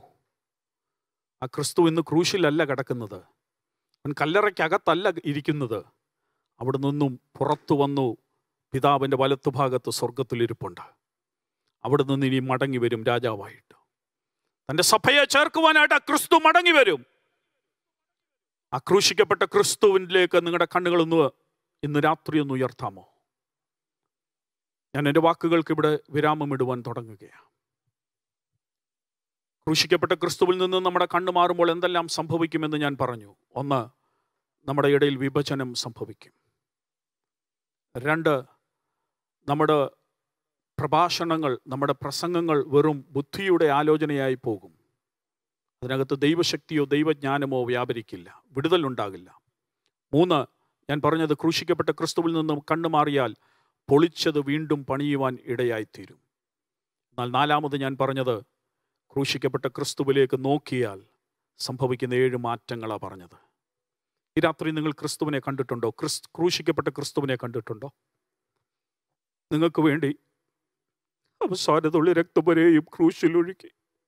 ആ ക്രിസ്തു ഇന്ന് ക്രൂശിലല്ല കിടക്കുന്നത് അവൻ കല്ലറയ്ക്കകത്തല്ല ഇരിക്കുന്നത് അവിടെ നിന്നും പുറത്തു വന്നു പിതാവിൻ്റെ വലത്തുഭാഗത്ത് സ്വർഗത്തിലിരിപ്പുണ്ട് അവിടെ നിന്ന് ഇനി മടങ്ങി വരും രാജാവായിട്ട് തൻ്റെ സഭയെ ചേർക്കുവാനായിട്ട് ആ ക്രിസ്തു മടങ്ങി വരും ആക്രൂശിക്കപ്പെട്ട ക്രിസ്തുവിലേക്ക് നിങ്ങളുടെ കണ്ണുകളൊന്ന് ഇന്ന് രാത്രി ഒന്ന് ഉയർത്താമോ ഞാൻ എൻ്റെ വാക്കുകൾക്ക് ഇവിടെ വിരാമമിടുവാൻ തുടങ്ങുകയാണ് ക്രൂശിക്കപ്പെട്ട ക്രിസ്തുവിൽ നിന്ന് നമ്മുടെ കണ്ണു മാറുമ്പോൾ എന്തെല്ലാം സംഭവിക്കുമെന്ന് ഞാൻ പറഞ്ഞു ഒന്ന് നമ്മുടെ ഇടയിൽ വിഭജനം സംഭവിക്കും രണ്ട് നമ്മുടെ പ്രഭാഷണങ്ങൾ നമ്മുടെ പ്രസംഗങ്ങൾ വെറും ബുദ്ധിയുടെ ആലോചനയായി പോകും അതിനകത്ത് ദൈവശക്തിയോ ദൈവജ്ഞാനമോ വ്യാപരിക്കില്ല വിടുതലുണ്ടാകില്ല മൂന്ന് ഞാൻ പറഞ്ഞത് ക്രൂശിക്കപ്പെട്ട ക്രിസ്തുവിൽ നിന്നും കണ്ണു മാറിയാൽ പൊളിച്ചത് വീണ്ടും പണിയുവാൻ ഇടയായിത്തീരും എന്നാൽ നാലാമത് ഞാൻ പറഞ്ഞത് ക്രൂശിക്കപ്പെട്ട ക്രിസ്തുവിലേക്ക് നോക്കിയാൽ സംഭവിക്കുന്ന ഏഴ് മാറ്റങ്ങളാണ് പറഞ്ഞത് ഈ രാത്രി നിങ്ങൾ ക്രിസ്തുവിനെ കണ്ടിട്ടുണ്ടോ ക്രിസ് ക്രൂശിക്കപ്പെട്ട ക്രിസ്തുവിനെ കണ്ടിട്ടുണ്ടോ നിങ്ങൾക്ക് വേണ്ടി അവസാനത്തുള്ള രക്തം വരെയും ക്രൂശിലൊഴുക്കി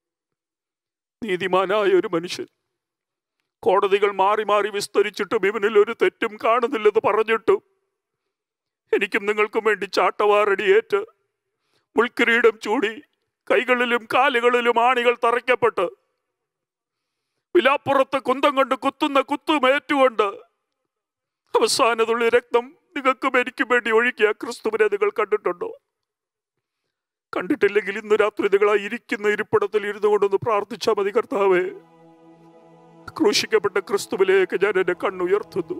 നീതിമാനായ ഒരു മനുഷ്യൻ കോടതികൾ മാറി മാറി വിസ്തരിച്ചിട്ടും ഇവനിൽ ഒരു തെറ്റും കാണുന്നില്ലെന്ന് പറഞ്ഞിട്ടും എനിക്കും നിങ്ങൾക്കും വേണ്ടി ചാട്ടവാറടിയേറ്റ് മുൾക്കിരീടം ചൂടി കൈകളിലും കാലുകളിലും ആണികൾ തറയ്ക്കപ്പെട്ട് വിലാപ്പുറത്ത് കുന്തം കൊണ്ട് കുത്തുന്ന കുത്തുമേറ്റുകൊണ്ട് അവസാനതുള്ളി രക്തം നിങ്ങൾക്കും എനിക്കും വേണ്ടി ഒഴുകിയ ക്രിസ്തുവിനെ നിങ്ങൾ കണ്ടിട്ടുണ്ടോ കണ്ടിട്ടില്ലെങ്കിൽ ഇന്ന് രാത്രി നിങ്ങൾ ആ ഇരിക്കുന്ന ഇരിപ്പിടത്തിൽ ഇരുന്നു കൊണ്ടൊന്ന് പ്രാർത്ഥിച്ചാൽ മതി കർത്താവേ ക്രൂശിക്കപ്പെട്ട ക്രിസ്തുവിലേക്ക് ഞാൻ എന്റെ കണ്ണുയർത്തുന്നു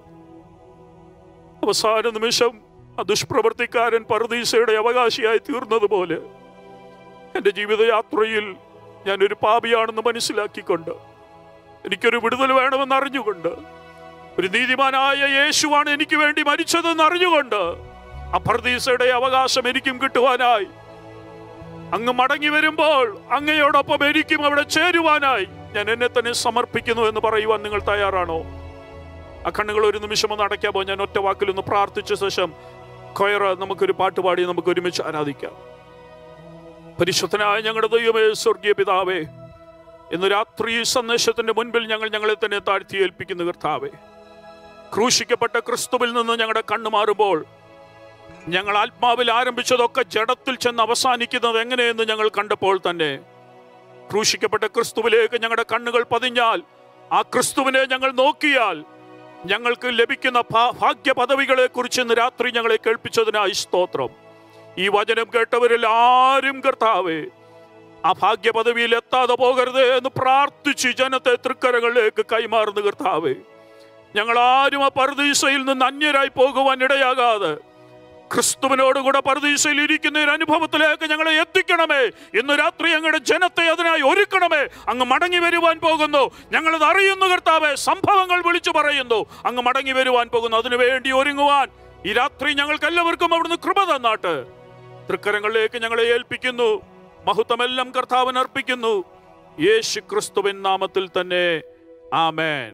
അവസാന നിമിഷം ആ ദുഷ്പ്രവർത്തിക്കാരൻ പരദീസയുടെ അവകാശിയായി തീർന്നതുപോലെ എൻ്റെ ജീവിതയാത്രയിൽ ഞാനൊരു പാപിയാണെന്ന് മനസ്സിലാക്കിക്കൊണ്ട് എനിക്കൊരു വിടുതൽ വേണമെന്ന് അറിഞ്ഞുകൊണ്ട് ഒരു നീതിമാനായ യേശുവാണ് എനിക്ക് വേണ്ടി മരിച്ചതെന്ന് അറിഞ്ഞുകൊണ്ട് ആ പർദീസയുടെ അവകാശം എനിക്കും കിട്ടുവാനായി അങ്ങ് മടങ്ങി വരുമ്പോൾ അങ്ങയോടൊപ്പം എനിക്കും അവിടെ ചേരുവാനായി ഞാൻ എന്നെ തന്നെ സമർപ്പിക്കുന്നു എന്ന് പറയുവാൻ നിങ്ങൾ തയ്യാറാണോ ആ കണ്ണുകൾ ഒരു നിമിഷം ഒന്ന് അടയ്ക്കാമോ ഞാൻ ഒറ്റ വാക്കിലൊന്ന് പ്രാർത്ഥിച്ച ശേഷം കൊയറ നമുക്കൊരു പാട്ട് പാടി നമുക്ക് ഒരുമിച്ച് ആരാധിക്കാം പരിശുദ്ധനായ ഞങ്ങളുടെ ദൈവമേ സ്വർഗീയ പിതാവേ ഇന്ന് രാത്രി ഈ സന്ദേശത്തിന്റെ മുൻപിൽ ഞങ്ങൾ ഞങ്ങളെ തന്നെ താഴ്ത്തി ഏൽപ്പിക്കുന്നു കർത്താവെ ക്രൂശിക്കപ്പെട്ട ക്രിസ്തുവിൽ നിന്ന് ഞങ്ങളുടെ കണ്ണു മാറുമ്പോൾ ഞങ്ങൾ ആത്മാവിൽ ആരംഭിച്ചതൊക്കെ ജഡത്തിൽ ചെന്ന് അവസാനിക്കുന്നത് എങ്ങനെയെന്ന് ഞങ്ങൾ കണ്ടപ്പോൾ തന്നെ ക്രൂശിക്കപ്പെട്ട ക്രിസ്തുവിലേക്ക് ഞങ്ങളുടെ കണ്ണുകൾ പതിഞ്ഞാൽ ആ ക്രിസ്തുവിനെ ഞങ്ങൾ നോക്കിയാൽ ഞങ്ങൾക്ക് ലഭിക്കുന്ന ഭാ- ഭാഗ്യ പദവികളെ കുറിച്ച് ഇന്ന് രാത്രി ഞങ്ങളെ കേൾപ്പിച്ചതിനായി സ്തോത്രം ഈ വചനം കേട്ടവരിൽ ആരും കർത്താവേ ആ ഭാഗ്യ പദവിയിൽ എത്താതെ പോകരുത് എന്ന് പ്രാർത്ഥിച്ച് ഈ ജനത്തെ തൃക്കരങ്ങളിലേക്ക് കൈമാറുന്ന കർത്താവേ ഞങ്ങൾ ആരും ആ പരദീസയിൽ നിന്ന് അന്യരായി പോകുവാൻ ഇടയാകാതെ ക്രിസ്തുവിനോടുകൂടെ പരദീസയിൽ ഇരിക്കുന്ന ഒരു അനുഭവത്തിലേക്ക് ഞങ്ങളെ എത്തിക്കണമേ ഇന്ന് രാത്രി ഞങ്ങളുടെ ജനത്തെ അതിനായി ഒരുക്കണമേ അങ്ങ് മടങ്ങി വരുവാൻ പോകുന്നു ഞങ്ങളത് അറിയുന്നു കർത്താവേ സംഭവങ്ങൾ വിളിച്ചു പറയുന്നു അങ്ങ് മടങ്ങി വരുവാൻ പോകുന്നു അതിനു വേണ്ടി ഒരുങ്ങുവാൻ ഈ രാത്രി ഞങ്ങൾക്ക് എല്ലാവർക്കും അവിടുന്ന് കൃപ തന്നാട്ട് തൃക്കരങ്ങളിലേക്ക് ഞങ്ങളെ ഏൽപ്പിക്കുന്നു മഹത്വമെല്ലാം കർത്താവിന് അർപ്പിക്കുന്നു യേശു ക്രിസ്തുവിൻ നാമത്തിൽ തന്നെ ആമേൻ